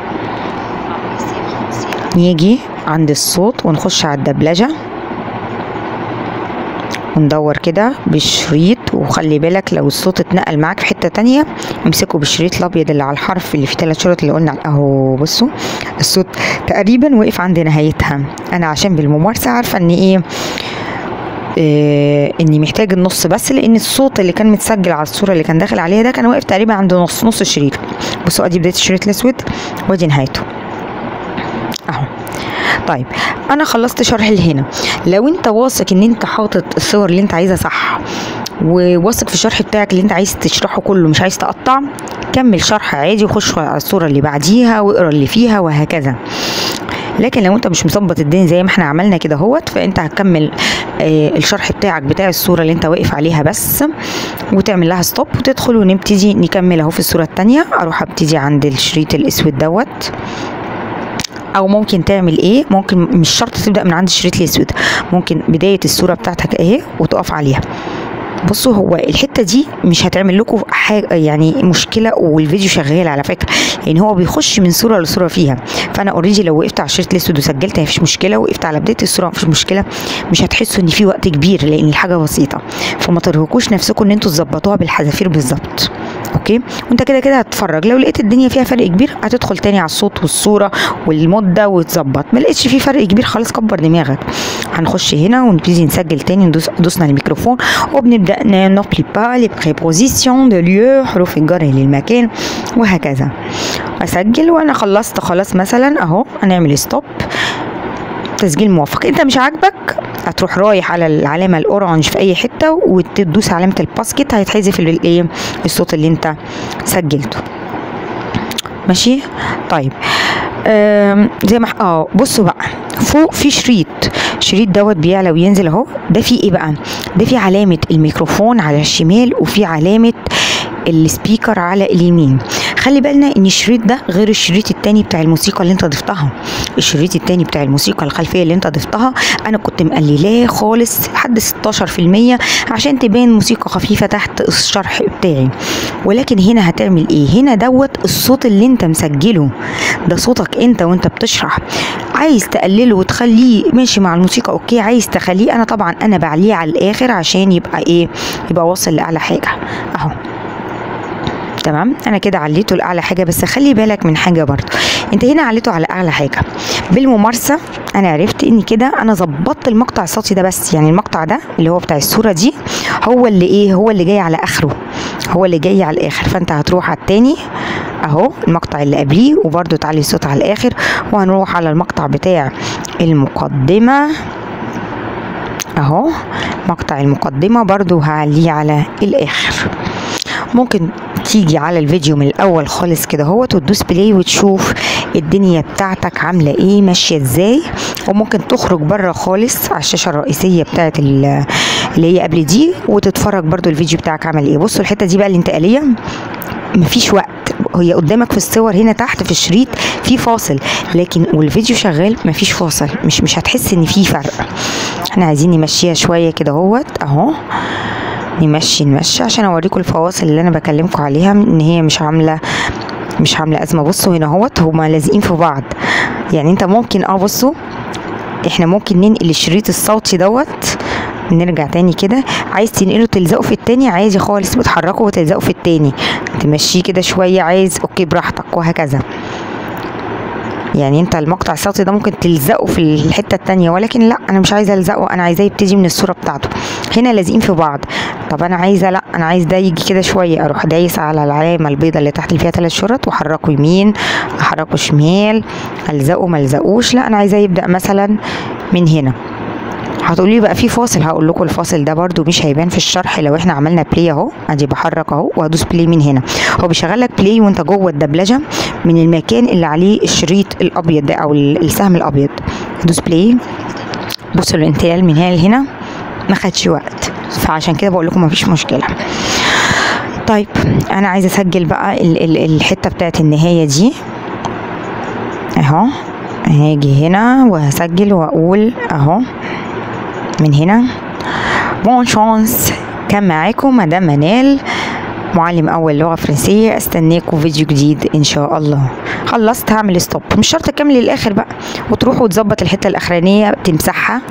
نيجي عند الصوت ونخش على الدبلجة وندور كده بالشريط وخلي بالك لو الصوت اتنقل معاك في حته تانية امسكه بالشريط الابيض اللي على الحرف اللي فيه ثلاث شرط اللي قلنا اهو بصوا الصوت تقريبا وقف عند نهايتها انا عشان بالممارسه عارفه ان ايه إيه اني محتاج النص بس لان الصوت اللي كان متسجل على الصوره اللي كان داخل عليها ده كان واقف تقريبا عند نص نص الشريط بصوا ادي بدايه الشريط الاسود وادي نهايته اهو طيب انا خلصت شرح لهنا لو انت واثق ان انت حاطط الصور اللي انت عايزها صح وواثق في الشرح بتاعك اللي انت عايز تشرحه كله مش عايز تقطع كمل شرح عادي وخش على الصوره اللي بعديها واقرا اللي فيها وهكذا لكن لو انت مش مظبط الدنيا زي ما احنا عملنا كده اهوت فانت هتكمل آه الشرح بتاعك بتاع الصوره اللي انت واقف عليها بس وتعمل لها ستوب وتدخل ونبتدي نكمل اهو في الصوره الثانيه اروح ابتدي عند الشريط الاسود دوت او ممكن تعمل ايه ممكن مش شرط تبدا من عند الشريط الاسود ممكن بدايه الصوره بتاعتك اهي وتقف عليها بصوا هو الحته دي مش هتعمل لكم حاجه يعني مشكله والفيديو شغال على فكره لان هو بيخش من صوره لصوره فيها فانا اوريدي لو وقفت على الشريط الاسود وسجلت مفيش مشكله وقفت على بدايه الصوره مفيش مشكله مش هتحسوا ان في وقت كبير لان الحاجه بسيطه فما ترهقوش نفسكم ان انتوا تظبطوها بالحذافير بالظبط اوكي وانت كده كده هتتفرج لو لقيت الدنيا فيها فرق كبير هتدخل تاني على الصوت والصوره والمده وتظبط ما لقيتش في فرق كبير خلاص كبر دماغك هنخش هنا ونبتدي نسجل تاني ندوس دوسنا الميكروفون وبنبدا نوبلي با لي بريبوزيسيون دو ليو حروف الجر للمكان وهكذا اسجل وانا خلصت خلاص مثلا اهو هنعمل ستوب تسجيل موفق انت مش عاجبك هتروح رايح على العلامه الاورنج في اي حته وتدوس علامه الباسكت هيتحذف الايه الصوت اللي انت سجلته ماشي طيب زي ما اه بصوا بقى فوق في شريط الشريط دوت بيعلى وينزل اهو ده فيه ايه بقى ده فيه علامه الميكروفون على الشمال وفي علامه السبيكر على اليمين خلي بالنا ان الشريط ده غير الشريط التاني بتاع الموسيقى اللي انت ضفتها الشريط التاني بتاع الموسيقى الخلفيه اللي انت ضفتها انا كنت مقللاه خالص لحد 16% عشان تبان موسيقى خفيفه تحت الشرح بتاعي ولكن هنا هتعمل ايه هنا دوت الصوت اللي انت مسجله ده صوتك انت وانت بتشرح عايز تقلله وتخليه ماشي مع الموسيقى اوكي عايز تخليه انا طبعا انا بعليه على الاخر عشان يبقى ايه يبقى واصل لاعلى حاجه اهو تمام انا كده عليته لاعلى حاجه بس خلي بالك من حاجه برضه انت هنا عليته على اعلى حاجه بالممارسه انا عرفت ان كده انا ظبطت المقطع الصوتي ده بس يعني المقطع ده اللي هو بتاع الصوره دي هو اللي ايه هو اللي جاي على اخره هو اللي جاي على الاخر فانت هتروح على التاني اهو المقطع اللي قبليه وبرده تعلي الصوت على الاخر وهنروح على المقطع بتاع المقدمة اهو مقطع المقدمة برضو هعليه على الاخر ممكن تيجي على الفيديو من الاول خالص كده اهو وتدوس بلاي وتشوف الدنيا بتاعتك عامله ايه ماشيه ازاي وممكن تخرج بره خالص على الشاشه الرئيسيه بتاعت اللي هي قبل دي وتتفرج برضو الفيديو بتاعك عمل ايه بصوا الحته دي بقى الانتقاليه مفيش وقت هي قدامك في الصور هنا تحت في الشريط في فاصل لكن والفيديو شغال مفيش فاصل مش مش هتحس ان في فرق احنا عايزين نمشيها شويه كده اهوت اهو نمشي نمشي عشان اوريكم الفواصل اللي انا بكلمكم عليها ان هي مش عامله مش عامله ازمه بصوا هنا اهوت هما لازقين في بعض يعني انت ممكن اه بصوا احنا ممكن ننقل الشريط الصوتي دوت نرجع تاني كده عايز تنقله تلزقه في التاني عادي خالص بتحركه وتلزقه في التاني تمشيه كده شويه عايز اوكي براحتك وهكذا يعني انت المقطع الصوتي ده ممكن تلزقه في الحته التانية ولكن لا انا مش عايزه الزقه انا عايزاه يبتدي من الصوره بتاعته هنا لازقين في بعض طب انا عايزه لا انا عايز ده يجي كده شويه اروح دايس على العلامه البيضاء اللي تحت اللي فيها ثلاث شرط واحركه يمين احركه شمال الزقه ما الزقوش لا انا عايزاه يبدا مثلا من هنا هتقولي بقى في فاصل هقول لكم الفاصل ده برده مش هيبان في الشرح لو احنا عملنا بلاي اهو ادي بحرك اهو وهدوس بلاي من هنا هو بيشغل لك بلاي وانت جوه الدبلجه من المكان اللي عليه الشريط الابيض ده او السهم الابيض دوس بلاي بصوا الانتقال من هنا لهنا ما خدش وقت فعشان كده بقول لكم مفيش مشكله طيب انا عايزه اسجل بقى ال ال الحته بتاعت النهايه دي اهو هاجي هنا وهسجل واقول اهو من هنا بون شانس كان معاكم مدام منال معلم اول لغه فرنسيه استناكم فيديو جديد ان شاء الله خلصت هعمل ستوب مش شرط تكمل للاخر بقى وتروح وتظبط الحته الاخرانيه تمسحها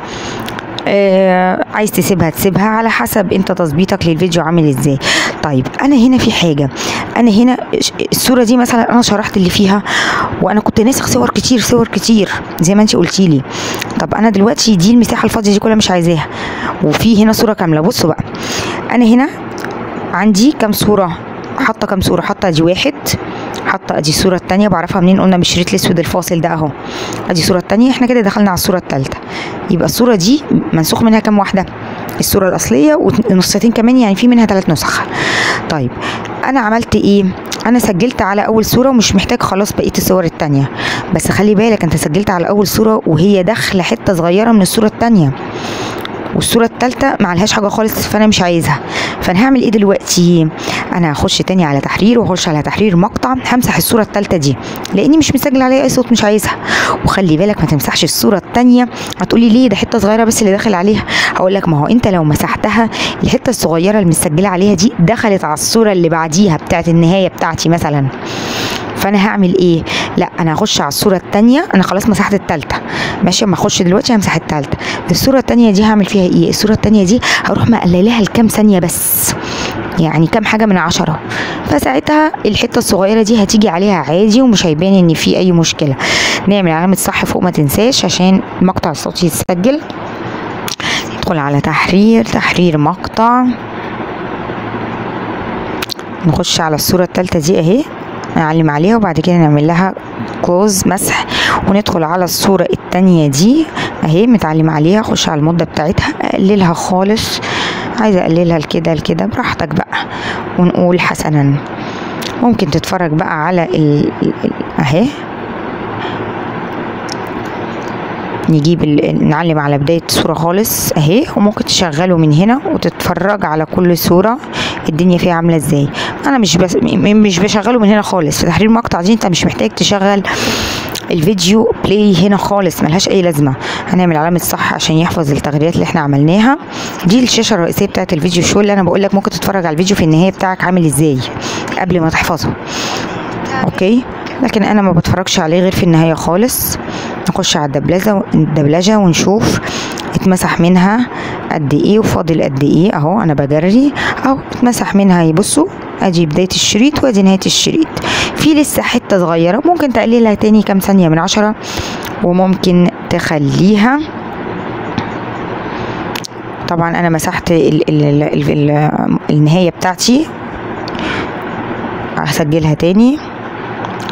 آه عايز تسيبها تسيبها على حسب انت تظبيطك للفيديو عامل ازاي طيب انا هنا في حاجه انا هنا الصوره دي مثلا انا شرحت اللي فيها وانا كنت ناسخ صور كتير صور كتير زي ما انت قلتي لي طب انا دلوقتي دي المساحه الفاضيه دي كلها مش عايزاها وفي هنا صوره كامله بصوا بقى انا هنا عندي كام صوره حاطه كام صوره حاطه ادي واحد حاطه ادي الصوره التانية بعرفها منين قلنا من الشريط الاسود الفاصل ده اهو ادي الصوره التانية احنا كده دخلنا على الصوره التالتة يبقى الصوره دي منسوخ منها كام واحده الصوره الاصليه ونسختين كمان يعني في منها ثلاث نسخ طيب انا عملت ايه انا سجلت على اول صوره ومش محتاج خلاص بقيه الصور التانية بس خلي بالك انت سجلت على اول صوره وهي داخله حته صغيره من الصوره التانية والصوره الثالثه ما عليهاش حاجه خالص فانا مش عايزها فانا هعمل ايه دلوقتي انا هخش تاني على تحرير واخش على تحرير مقطع همسح الصوره الثالثه دي لاني مش مسجل عليها اي صوت مش عايزها وخلي بالك ما تمسحش الصوره الثانيه هتقولي ليه ده حته صغيره بس اللي داخل عليها هقول لك ما هو انت لو مسحتها الحته الصغيره اللي مسجله عليها دي دخلت على الصوره اللي بعديها بتاعت النهايه بتاعتي مثلا فانا هعمل ايه لا انا هخش على الصوره الثانيه انا خلاص مسحت الثالثه ماشي اما اخش دلوقتي همسح الثالثه الصوره الثانيه دي هعمل فيها ايه الصوره الثانيه دي هروح مقللاها لكام ثانيه بس يعني كام حاجه من عشرة فساعتها الحته الصغيره دي هتيجي عليها عادي ومش هيبان ان في اي مشكله نعمل علامه صح فوق ما تنساش عشان المقطع الصوتي يتسجل ندخل على تحرير تحرير مقطع نخش على الصوره الثالثه دي اهي نعلم عليها وبعد كده نعمل لها كلوز مسح وندخل على الصورة التانية دي اهي متعلم عليها اخش على المدة بتاعتها اقللها خالص عايزة اقللها لكده لكده براحتك بقى ونقول حسنا ممكن تتفرج بقى على ال... اهي نجيب ال... نعلم على بداية الصورة خالص اهي وممكن تشغله من هنا وتتفرج على كل صورة الدنيا فيها عاملة ازاي انا مش بس مش بشغله من هنا خالص في تحرير مقطع دي انت مش محتاج تشغل الفيديو بلاي هنا خالص ملهاش اي لازمه هنعمل علامه صح عشان يحفظ التغييرات اللي احنا عملناها دي الشاشه الرئيسيه بتاعه الفيديو شو اللي انا بقول لك ممكن تتفرج على الفيديو في النهايه بتاعك عامل ازاي قبل ما تحفظه اوكي لكن انا ما بتفرجش عليه غير في النهايه خالص نخش على الدبلجه الدبلجه ونشوف اتمسح منها قد ايه وفاضل قد ايه اهو انا بجري اهو اتمسح منها يبصوا ادي بدايه الشريط وادي نهايه الشريط في لسه حته صغيره ممكن تقللها تاني كام ثانيه من عشرة وممكن تخليها طبعا انا مسحت ال ال ال ال النهايه بتاعتي هسجلها تاني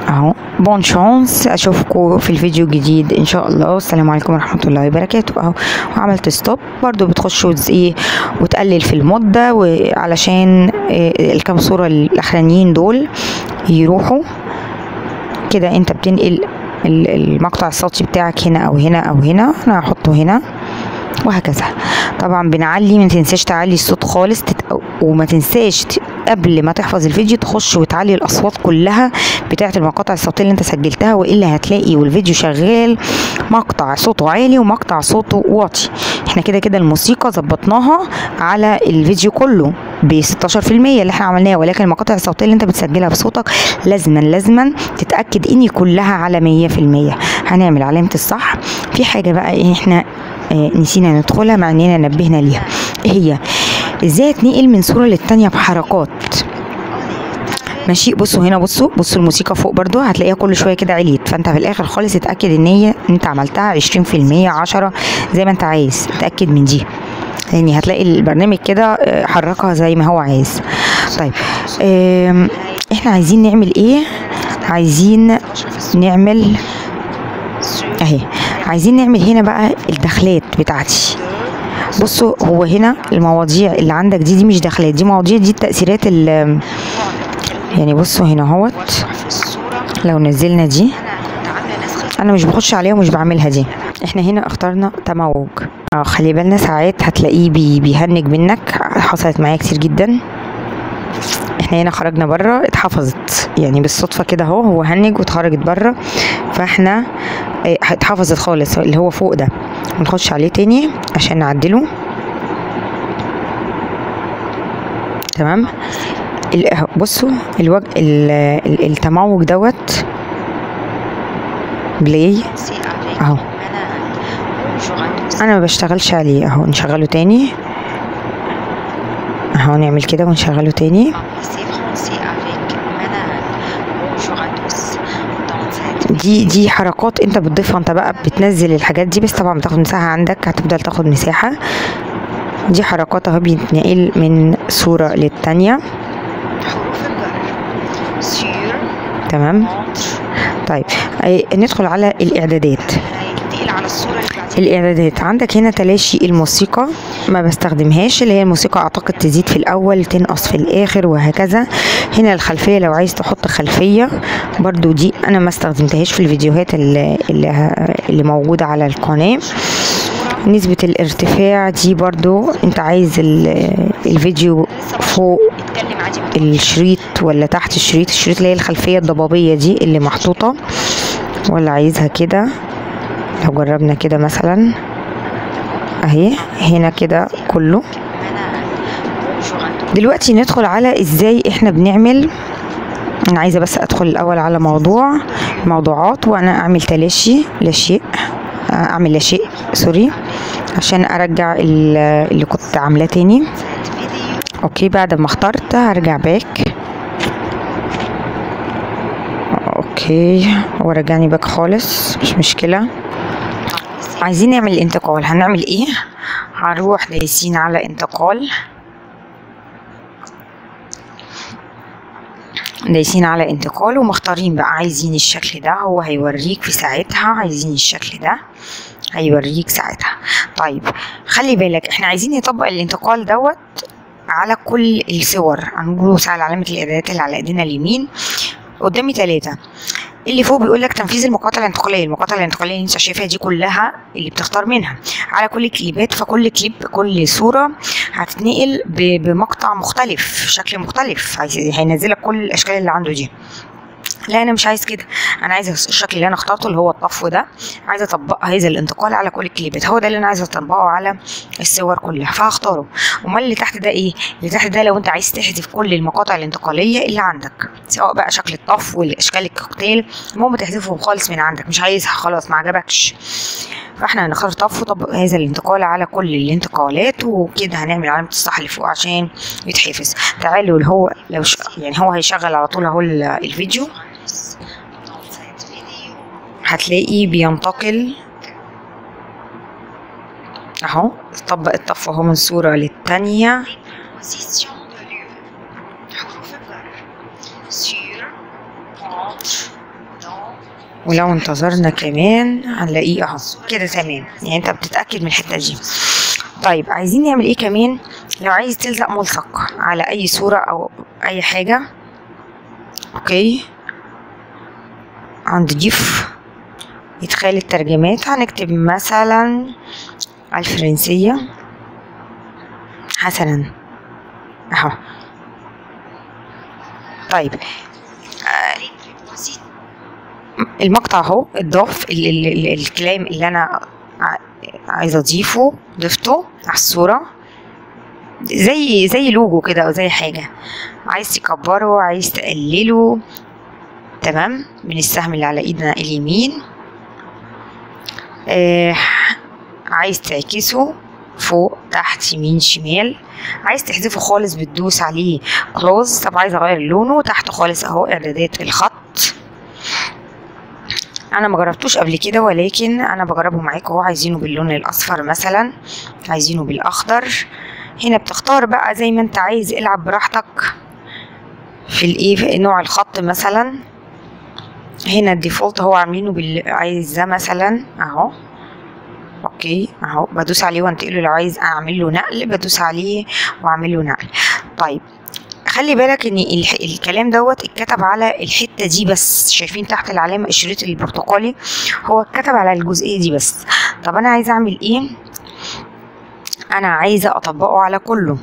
اهو بون شانس اشوفكم في الفيديو الجديد ان شاء الله والسلام عليكم ورحمه الله وبركاته اهو وعملت ستوب برضو بتخش وتز- ايه وتقلل في المده وعلشان إيه الكام صوره الاخرانيين دول يروحوا كده انت بتنقل ال- المقطع الصوتي بتاعك هنا او هنا او هنا انا هحطه هنا وهكذا طبعا بنعلي ما تنساش تعلي الصوت خالص تت... وما تنساش ت- قبل ما تحفظ الفيديو تخش وتعلي الاصوات كلها بتاعه المقاطع الصوتيه اللي انت سجلتها والا هتلاقي والفيديو شغال مقطع صوته عالي ومقطع صوته واطي احنا كده كده الموسيقى ظبطناها على الفيديو كله ب 16% اللي احنا عملناه ولكن المقاطع الصوتيه اللي انت بتسجلها بصوتك لازما لازما تتاكد ان كلها على 100% هنعمل علامه الصح في حاجه بقى إيه احنا آه، نسينا ندخلها مع اننا نبهنا ليها إيه هي ازاي اتنقل من صوره للتانيه بحركات ماشي بصوا هنا بصوا بصوا الموسيقى فوق برضو هتلاقيها كل شويه كده عليت فانت في الاخر خالص اتاكد ان هي انت عملتها 20% 10 زي ما انت عايز اتاكد من دي يعني هتلاقي البرنامج كده آه، حركها زي ما هو عايز طيب آم، احنا عايزين نعمل ايه عايزين نعمل اهي عايزين نعمل هنا بقى الدخلات بتاعتي بصوا هو هنا المواضيع اللي عندك دي دي مش دخلات دي مواضيع دي التأثيرات ال يعني بصوا هنا اهوت لو نزلنا دي انا مش بخش عليها ومش بعملها دي احنا هنا اخترنا تموج اه خلي بالنا ساعات هتلاقيه بي بيهنج منك حصلت معايا كتير جدا احنا هنا خرجنا بره اتحفظت يعني بالصدفه كده اهو هو هنج واتخرجت بره فاحنا اه، اتحفظت خالص اللي هو فوق ده نخش عليه تاني عشان نعدله تمام ال- اهو بصوا الوج... ال... ال- التموج دوت بلاي اهو انا ما بشتغلش عليه اهو نشغله تاني اهو نعمل كده ونشغله تاني دي دي حركات انت بتضيفها انت بقى بتنزل الحاجات دي بس طبعا بتاخد مساحة عندك هتفضل تاخد مساحة دي حركات اهو بيتنقل من صورة للتانية تمام طيب اي- ندخل على الاعدادات الاعدادات عندك هنا تلاشي الموسيقى ما بستخدمهاش اللي هي الموسيقى اعتقد تزيد في الاول تنقص في الاخر وهكذا هنا الخلفيه لو عايز تحط خلفيه برضو دي انا ما استخدمتهاش في الفيديوهات اللي, اللي, ه- اللي موجوده على القناه نسبة الارتفاع دي برضو انت عايز ال- الفيديو فوق الشريط ولا تحت الشريط الشريط اللي هي الخلفية الضبابية دي اللي محطوطة ولا عايزها كده لو جربنا كده مثلا اهي هنا كده كله دلوقتي ندخل على ازاي احنا بنعمل انا عايزه بس ادخل الاول على موضوع موضوعات وانا اعمل تلاشي لا شيء اعمل لا شيء سوري عشان ارجع ال- اللي كنت عاملاه تاني اوكي بعد ما اخترت هرجع باك اوكي ورجعني باك خالص مش مشكله عايزين نعمل الانتقال هنعمل ايه هنروح دايسين على انتقال دايسين على انتقال ومختارين بقى عايزين الشكل ده هو هيوريك في ساعتها عايزين الشكل ده هيوريك ساعتها طيب خلي بالك احنا عايزين نطبق الانتقال دوت على كل الصور هندوس على علامة الإعدادات اللي على إيدينا اليمين قدامي ثلاثة اللي فوق بيقول لك تنفيذ المقاطع الانتقاليه المقاطع الانتقاليه اللي انت شايفها دي كلها اللي بتختار منها على كل الكليبات فكل كليب كل صوره هتتنقل ب- بمقطع مختلف شكل مختلف عايز- هينزلك كل الاشكال اللي عنده دي لا انا مش عايز كده انا عايزه الشكل اللي انا اخترته اللي هو الطفو ده عايزه اطبق هذا الانتقال على كل الكليبات هو ده اللي انا عايزه اطبقه على الصور كلها فهختاره امال اللي تحت ده ايه اللي تحت ده لو انت عايز تحذف كل المقاطع الانتقاليه اللي عندك سواء بقى شكل الطفو والاشكال الكوكتيل المهم تحذفهم خالص من عندك مش عايزها خلاص ما عجبكش فاحنا هنختار طف وطبق هذا الانتقال على كل الانتقالات وكده هنعمل علامة الصح اللي فوق عشان يتحفظ تعالوا اللي هو لو ش... يعني هو هيشغل على طول اهو ال- الفيديو هتلاقي بينتقل اهو طبق الطف اهو من صورة للتانية
Position de lieu. حروف الظرف. Sur, entre,
ولو انتظرنا كمان هنلاقيه اهو كده تمام يعني انت بتتأكد من الحتة دي طيب عايزين نعمل ايه كمان لو عايز تلزق ملصق على اي صورة او اي حاجة اوكي هنضيف ادخال الترجمات هنكتب مثلا الفرنسية حسنا اهو طيب آه، المقطع اهو اتضاف ال- ال- ال- الكلام اللي انا ع- عايزه اضيفه ضفته على الصوره زي زي لوجو كده او زي حاجه عايز تكبره عايز تقلله تمام من السهم اللي على ايدنا اليمين آه عايز تعكسه فوق تحت يمين شمال عايز تحذفه خالص بتدوس عليه كلوز طب عايز اغير لونه تحت خالص اهو اعدادات الخط انا ما جربتوش قبل كده ولكن انا بجربه معاكم اهو عايزينه باللون الاصفر مثلا عايزينه بالاخضر هنا بتختار بقى زي ما انت عايز العب براحتك في الايه في نوع الخط مثلا هنا الديفولت هو عاملينه بال عايز ده مثلا اهو اوكي اهو بدوس عليه وانتقله لو عايز اعمل له نقل بدوس عليه واعمل له نقل طيب خلي بالك ان الح... الكلام دوت اتكتب على الحته دي بس شايفين تحت العلامه الشريط البرتقالي هو اتكتب على الجزئيه دي بس طب انا عايزه اعمل ايه انا عايزه اطبقه على كله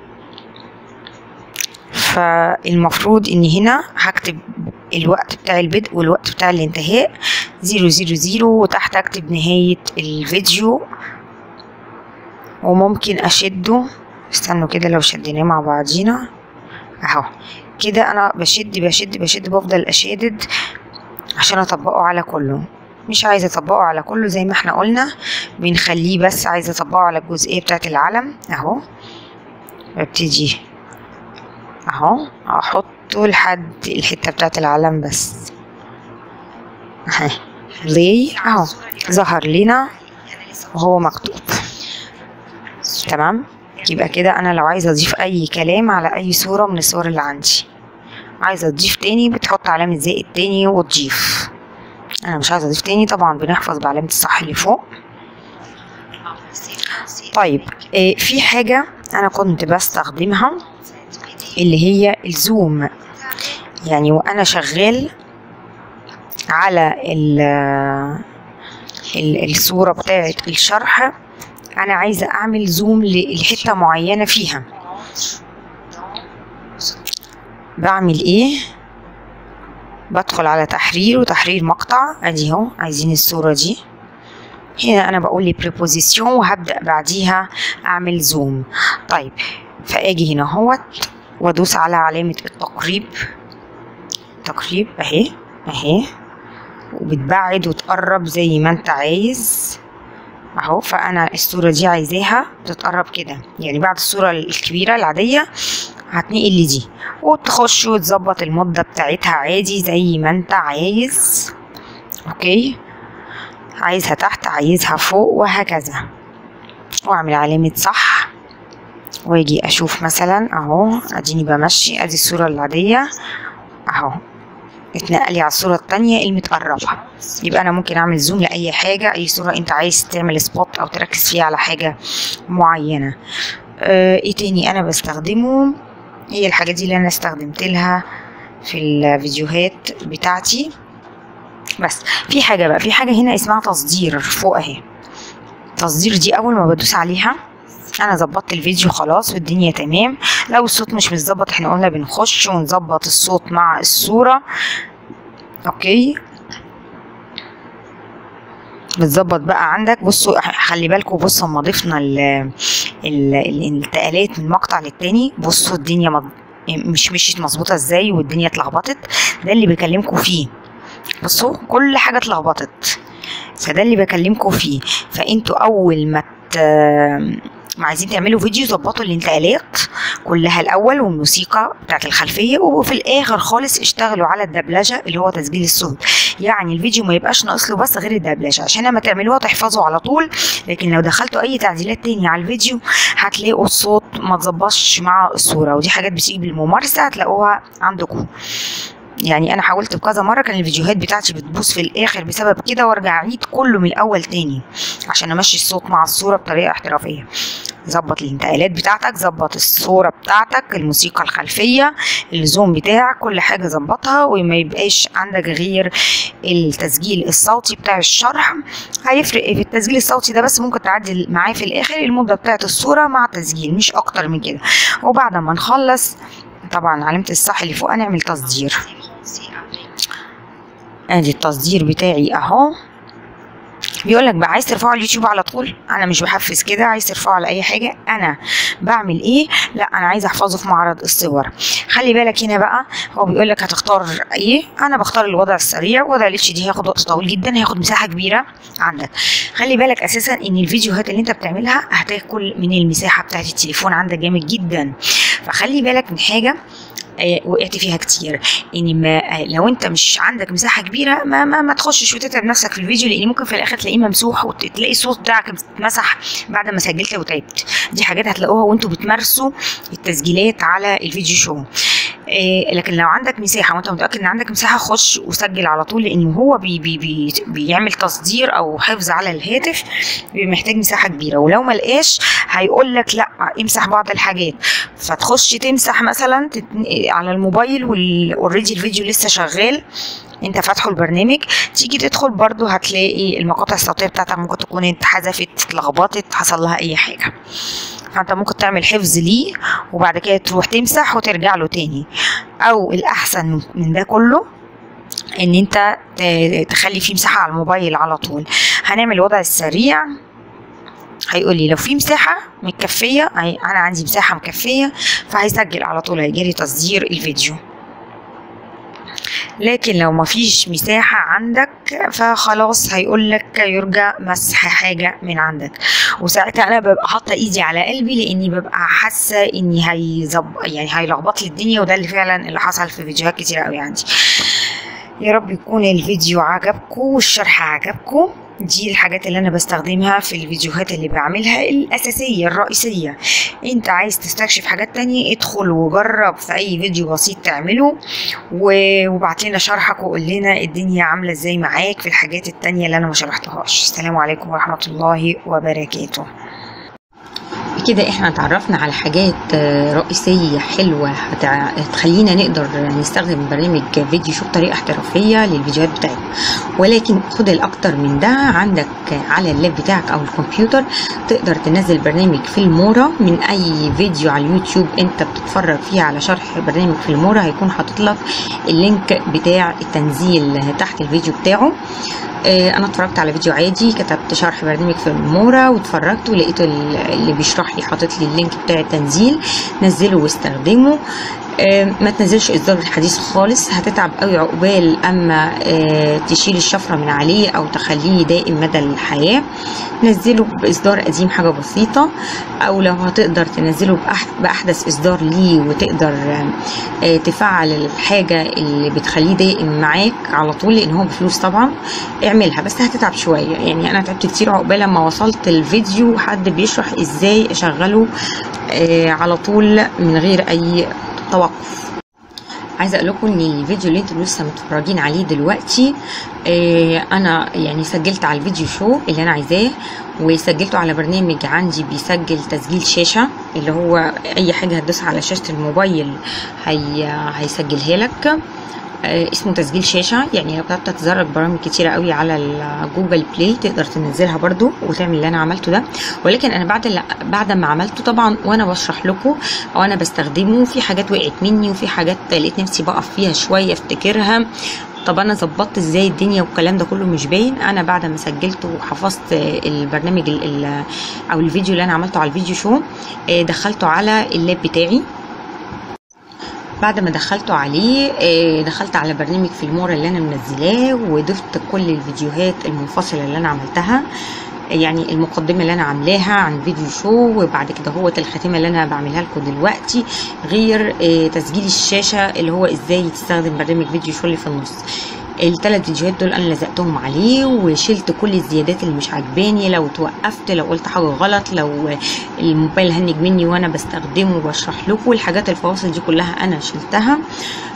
فالمفروض ان هنا هكتب الوقت بتاع البدء والوقت بتاع الانتهاء زيرو زيرو زيرو وتحت اكتب نهاية الفيديو وممكن اشده استنوا كده لو شديناه مع بعضينا اهو كده انا بشد بشد بشد بفضل اشدد عشان اطبقه على كله مش عايزه اطبقه على كله زي ما احنا قلنا بنخليه بس عايزه اطبقه على الجزئيه بتاعه العلم اهو ببتدي اهو احطه لحد الحته بتاعه العلم بس اهي ليه اهو ظهر لنا وهو مكتوب تمام يبقى كده انا لو عايزه اضيف اي كلام على اي صوره من الصور اللي عندي عايزه تضيف تاني بتحط علامه زائد تاني وتضيف انا مش عايزه اضيف تاني طبعا بنحفظ بعلامه الصح اللي فوق طيب إيه في حاجه انا كنت بستخدمها اللي هي الزوم يعني وانا شغال على ال ال- الصورة بتاعة الشرح أنا عايزة أعمل زوم لحتة معينة فيها بعمل إيه بدخل على تحرير وتحرير مقطع أدي أهو عايزين الصورة دي هنا أنا بقول لي بريبوزيسيون وهبدأ بعديها أعمل زوم طيب فأجي هنا اهوت وأدوس على علامة التقريب تقريب أهي أهي وبتبعد وتقرب زي ما انت عايز اهو فانا الصوره دي عايزاها تتقرب كده يعني بعد الصوره الكبيره العاديه هتنقل لدي وتخش وتظبط المده بتاعتها عادي زي ما انت عايز اوكي عايزها تحت عايزها فوق وهكذا واعمل علامه صح واجي اشوف مثلا اهو اديني بمشي ادي الصوره العاديه اهو اتنقلي على الصورة التانية المتقربة يبقى أنا ممكن أعمل زوم لأي حاجة أي صورة أنت عايز تعمل سبوت أو تركز فيها على حاجة معينة آه إيه تاني أنا بستخدمه هي الحاجات دي اللي أنا استخدمت لها في الفيديوهات بتاعتي بس في حاجة بقى في حاجة هنا اسمها تصدير فوق أهي تصدير دي أول ما بدوس عليها انا ظبطت الفيديو خلاص والدنيا تمام لو الصوت مش متظبط احنا قلنا بنخش ونظبط الصوت مع الصورة اوكي بتظبط بقى عندك بصوا خلي بالكم بصوا اما ضفنا ال ال الانتقالات من مقطع للتاني بصوا الدنيا مض... مش مشيت مظبوطة ازاي والدنيا اتلخبطت ده اللي بكلمكم فيه بصوا كل حاجة اتلخبطت فده اللي بكلمكم فيه فانتوا اول ما ت... ما عايزين تعملوا فيديو ظبطوا الانتقالات كلها الاول والموسيقى بتاعت الخلفيه وفي الاخر خالص اشتغلوا على الدبلجه اللي هو تسجيل الصوت يعني الفيديو ما يبقاش ناقص له بس غير الدبلجه عشان لما تعملوها تحفظوا على طول لكن لو دخلتوا اي تعديلات تاني على الفيديو هتلاقوا الصوت ما تظبطش مع الصوره ودي حاجات بتيجي بالممارسه هتلاقوها عندكم يعني انا حاولت بكذا مره كان الفيديوهات بتاعتي بتبوظ في الاخر بسبب كده وارجع اعيد كله من الاول تاني عشان امشي الصوت مع الصوره بطريقه احترافيه ظبط الانتقالات بتاعتك ظبط الصوره بتاعتك الموسيقى الخلفيه الزوم بتاعك كل حاجه ظبطها وما يبقاش عندك غير التسجيل الصوتي بتاع الشرح هيفرق في التسجيل الصوتي ده بس ممكن تعدل معاه في الاخر المده بتاعت الصوره مع التسجيل مش اكتر من كده وبعد ما نخلص طبعا علامه الصح اللي فوق هنعمل تصدير ادي التصدير بتاعي اهو بيقول لك بقى عايز ترفعه على اليوتيوب على طول انا مش بحفز كده عايز ترفعه على اي حاجه انا بعمل ايه لا انا عايز احفظه في معرض الصور خلي بالك هنا بقى هو بيقول لك هتختار ايه انا بختار الوضع السريع وضع الاتش دي هياخد وقت طويل جدا هياخد مساحه كبيره عندك خلي بالك اساسا ان الفيديوهات اللي انت بتعملها هتاكل من المساحه بتاعت التليفون عندك جامد جدا فخلي بالك من حاجه آه، وقعت فيها كتير ان ما آه، لو انت مش عندك مساحه كبيره ما ما, ما تخشش وتتعب نفسك في الفيديو لان ممكن في الاخر تلاقيه ممسوح وتلاقي الصوت بتاعك اتمسح بعد ما سجلت وتعبت دي حاجات هتلاقوها وانتوا بتمارسوا التسجيلات على الفيديو شو إيه لكن لو عندك مساحه وانت متاكد ان عندك مساحه خش وسجل على طول لان هو بي بي بي بيعمل تصدير او حفظ على الهاتف بيبقى محتاج مساحه كبيره ولو ما لقاش هيقول لك لا امسح بعض الحاجات فتخش تمسح مثلا تت- على الموبايل والاوريدي الفيديو لسه شغال انت فاتحه البرنامج تيجي تدخل برضو هتلاقي المقاطع الصوتيه بتاعتك ممكن تكون اتحذفت اتلخبطت حصل لها اي حاجه فانت ممكن تعمل حفظ ليه وبعد كده تروح تمسح وترجع له تاني او الاحسن من ده كله ان انت ت- تخلي فيه مساحه على الموبايل على طول هنعمل الوضع السريع هيقول لي لو في مساحه مكفيه هي- انا عندي مساحه مكفيه فهيسجل على طول هيجري تصدير الفيديو لكن لو مفيش مساحة عندك فخلاص هيقول لك يرجى مسح حاجة من عندك وساعتها أنا ببقى حاطة إيدي على قلبي لأني ببقى حاسة إني هيزب يعني هيلخبط لي الدنيا وده اللي فعلا اللي حصل في فيديوهات كتير قوي عندي يا رب يكون الفيديو عجبكم والشرح عجبكم دي الحاجات اللي انا بستخدمها في الفيديوهات اللي بعملها الاساسيه الرئيسيه انت عايز تستكشف حاجات تانية ادخل وجرب في اي فيديو بسيط تعمله و- وابعت لنا شرحك وقول لنا الدنيا عامله ازاي معاك في الحاجات التانية اللي انا ما شرحتهاش السلام عليكم ورحمه الله وبركاته كده احنا اتعرفنا على حاجات آه، رئيسية حلوة هتع- هتخلينا نقدر نستخدم برنامج فيديو شو بطريقة احترافية للفيديوهات بتاعتنا ولكن خد الاكتر من ده عندك على اللاب بتاعك او الكمبيوتر تقدر تنزل برنامج فيلمورا من اي فيديو على اليوتيوب انت بتتفرج فيه على شرح برنامج فيلمورا هيكون حاطط لك اللينك بتاع التنزيل تحت الفيديو بتاعه آه، انا اتفرجت على فيديو عادي كتبت شرح برنامج في المورا واتفرجت ولقيت ال- اللي بيشرح لي حاطط لي اللينك بتاع التنزيل نزله واستخدمه آه، ما تنزلش اصدار الحديث خالص هتتعب قوي عقبال اما آه، تشيل الشفره من عليه او تخليه دائم مدى الحياه نزله باصدار قديم حاجه بسيطه او لو هتقدر تنزله بأح- باحدث اصدار ليه وتقدر آه، آه، تفعل الحاجه اللي بتخليه دائم معاك على طول لان هو بفلوس طبعا اعملها بس هتتعب شويه يعني انا تعبت كتير عقبال لما وصلت الفيديو حد بيشرح ازاي اشغله آه، على طول من غير اي توقف عايزه اقول لكم ان الفيديو اللي انتوا لسه متفرجين عليه دلوقتي آه، انا يعني سجلت على الفيديو شو اللي انا عايزاه وسجلته على برنامج عندي بيسجل تسجيل شاشه اللي هو اي حاجه هتدوس على شاشه الموبايل هي هيسجلها لك آه، اسمه تسجيل شاشه يعني لو كتبت تظهر برامج كتيره قوي على الجوجل بلاي تقدر تنزلها برضو وتعمل اللي انا عملته ده ولكن انا بعد ال- بعد ما عملته طبعا وانا بشرح لكم او انا بستخدمه في حاجات وقعت مني وفي حاجات لقيت نفسي بقف فيها شويه افتكرها طب انا ظبطت ازاي الدنيا والكلام ده كله مش باين انا بعد ما سجلت وحفظت آه، البرنامج ال- ال- او الفيديو اللي انا عملته على الفيديو شو آه، دخلته على اللاب بتاعي بعد ما دخلته عليه آه، دخلت على برنامج فيلمورا اللي انا منزلاه وضفت كل الفيديوهات المنفصله اللي انا عملتها يعني المقدمه اللي انا عاملاها عن فيديو شو وبعد كده هو الخاتمه اللي انا بعملها لكم دلوقتي غير آه، تسجيل الشاشه اللي هو ازاي تستخدم برنامج فيديو شو اللي في النص الثلاث فيديوهات دول انا لزقتهم عليه وشلت كل الزيادات اللي مش عجباني لو توقفت لو قلت حاجه غلط لو الموبايل هنج مني وانا بستخدمه وبشرح لكم الحاجات الفواصل دي كلها انا شلتها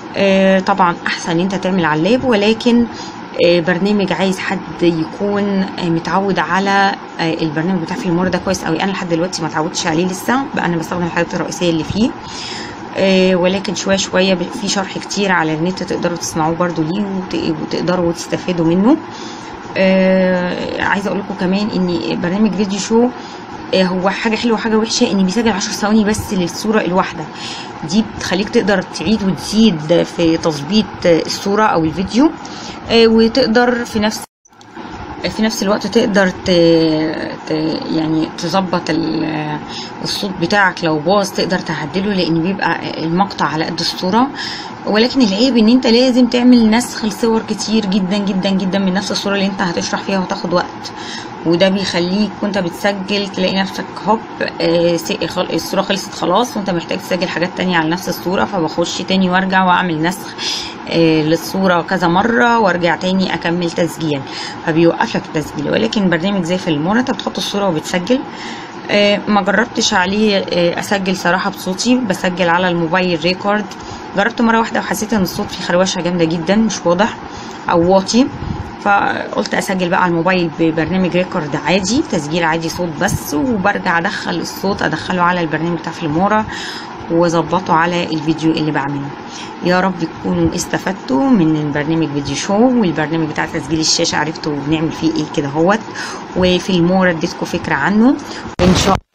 آه، طبعا احسن ان انت تعمل على اللاب ولكن آه، برنامج عايز حد يكون آه، متعود على آه، البرنامج بتاع فيلمورا ده كويس قوي انا لحد دلوقتي ما اتعودتش عليه لسه بقى انا بستخدم الحاجات الرئيسيه اللي فيه آه، ولكن شويه شويه ب- في شرح كتير على النت تقدروا تسمعوه برضو ليه وت- وتقدروا تستفادوا منه آه، عايزه اقول لكم كمان ان برنامج فيديو شو آه، هو حاجه حلوه وحاجه وحشه ان بيسجل 10 ثواني بس للصوره الواحده دي بتخليك تقدر تعيد وتزيد في تظبيط آه، الصوره او الفيديو آه، وتقدر في نفس في نفس الوقت تقدر ت... ت... يعني تظبط ال- الصوت بتاعك لو باظ تقدر تعدله لان بيبقى المقطع على قد الصوره ولكن العيب ان انت لازم تعمل نسخ لصور كتير جدا جدا جدا من نفس الصوره اللي انت هتشرح فيها وتاخد وقت وده بيخليك وانت بتسجل تلاقي نفسك هوب آه، س- خل- الصوره خلصت خلاص وانت محتاج تسجل حاجات تانية على نفس الصوره فبخش تاني وارجع واعمل نسخ آه، للصوره كذا مره وارجع تاني اكمل تسجيل فبيوقف لك التسجيل ولكن برنامج زي فيلمورا انت بتحط الصوره وبتسجل آه، ما جربتش عليه آه، اسجل صراحه بصوتي بسجل على الموبايل ريكورد جربت مره واحده وحسيت ان الصوت فيه خروشه جامده جدا مش واضح او واطي فقلت اسجل بقى على الموبايل ببرنامج ريكورد عادي تسجيل عادي صوت بس وبرجع ادخل الصوت ادخله على البرنامج بتاع فيلمورا واظبطه على الفيديو اللي بعمله يا رب تكونوا استفدتوا من البرنامج فيديو شو والبرنامج بتاع تسجيل الشاشه عرفتوا بنعمل فيه ايه كده اهوت وفي المورا اديتكم فكره عنه وان شاء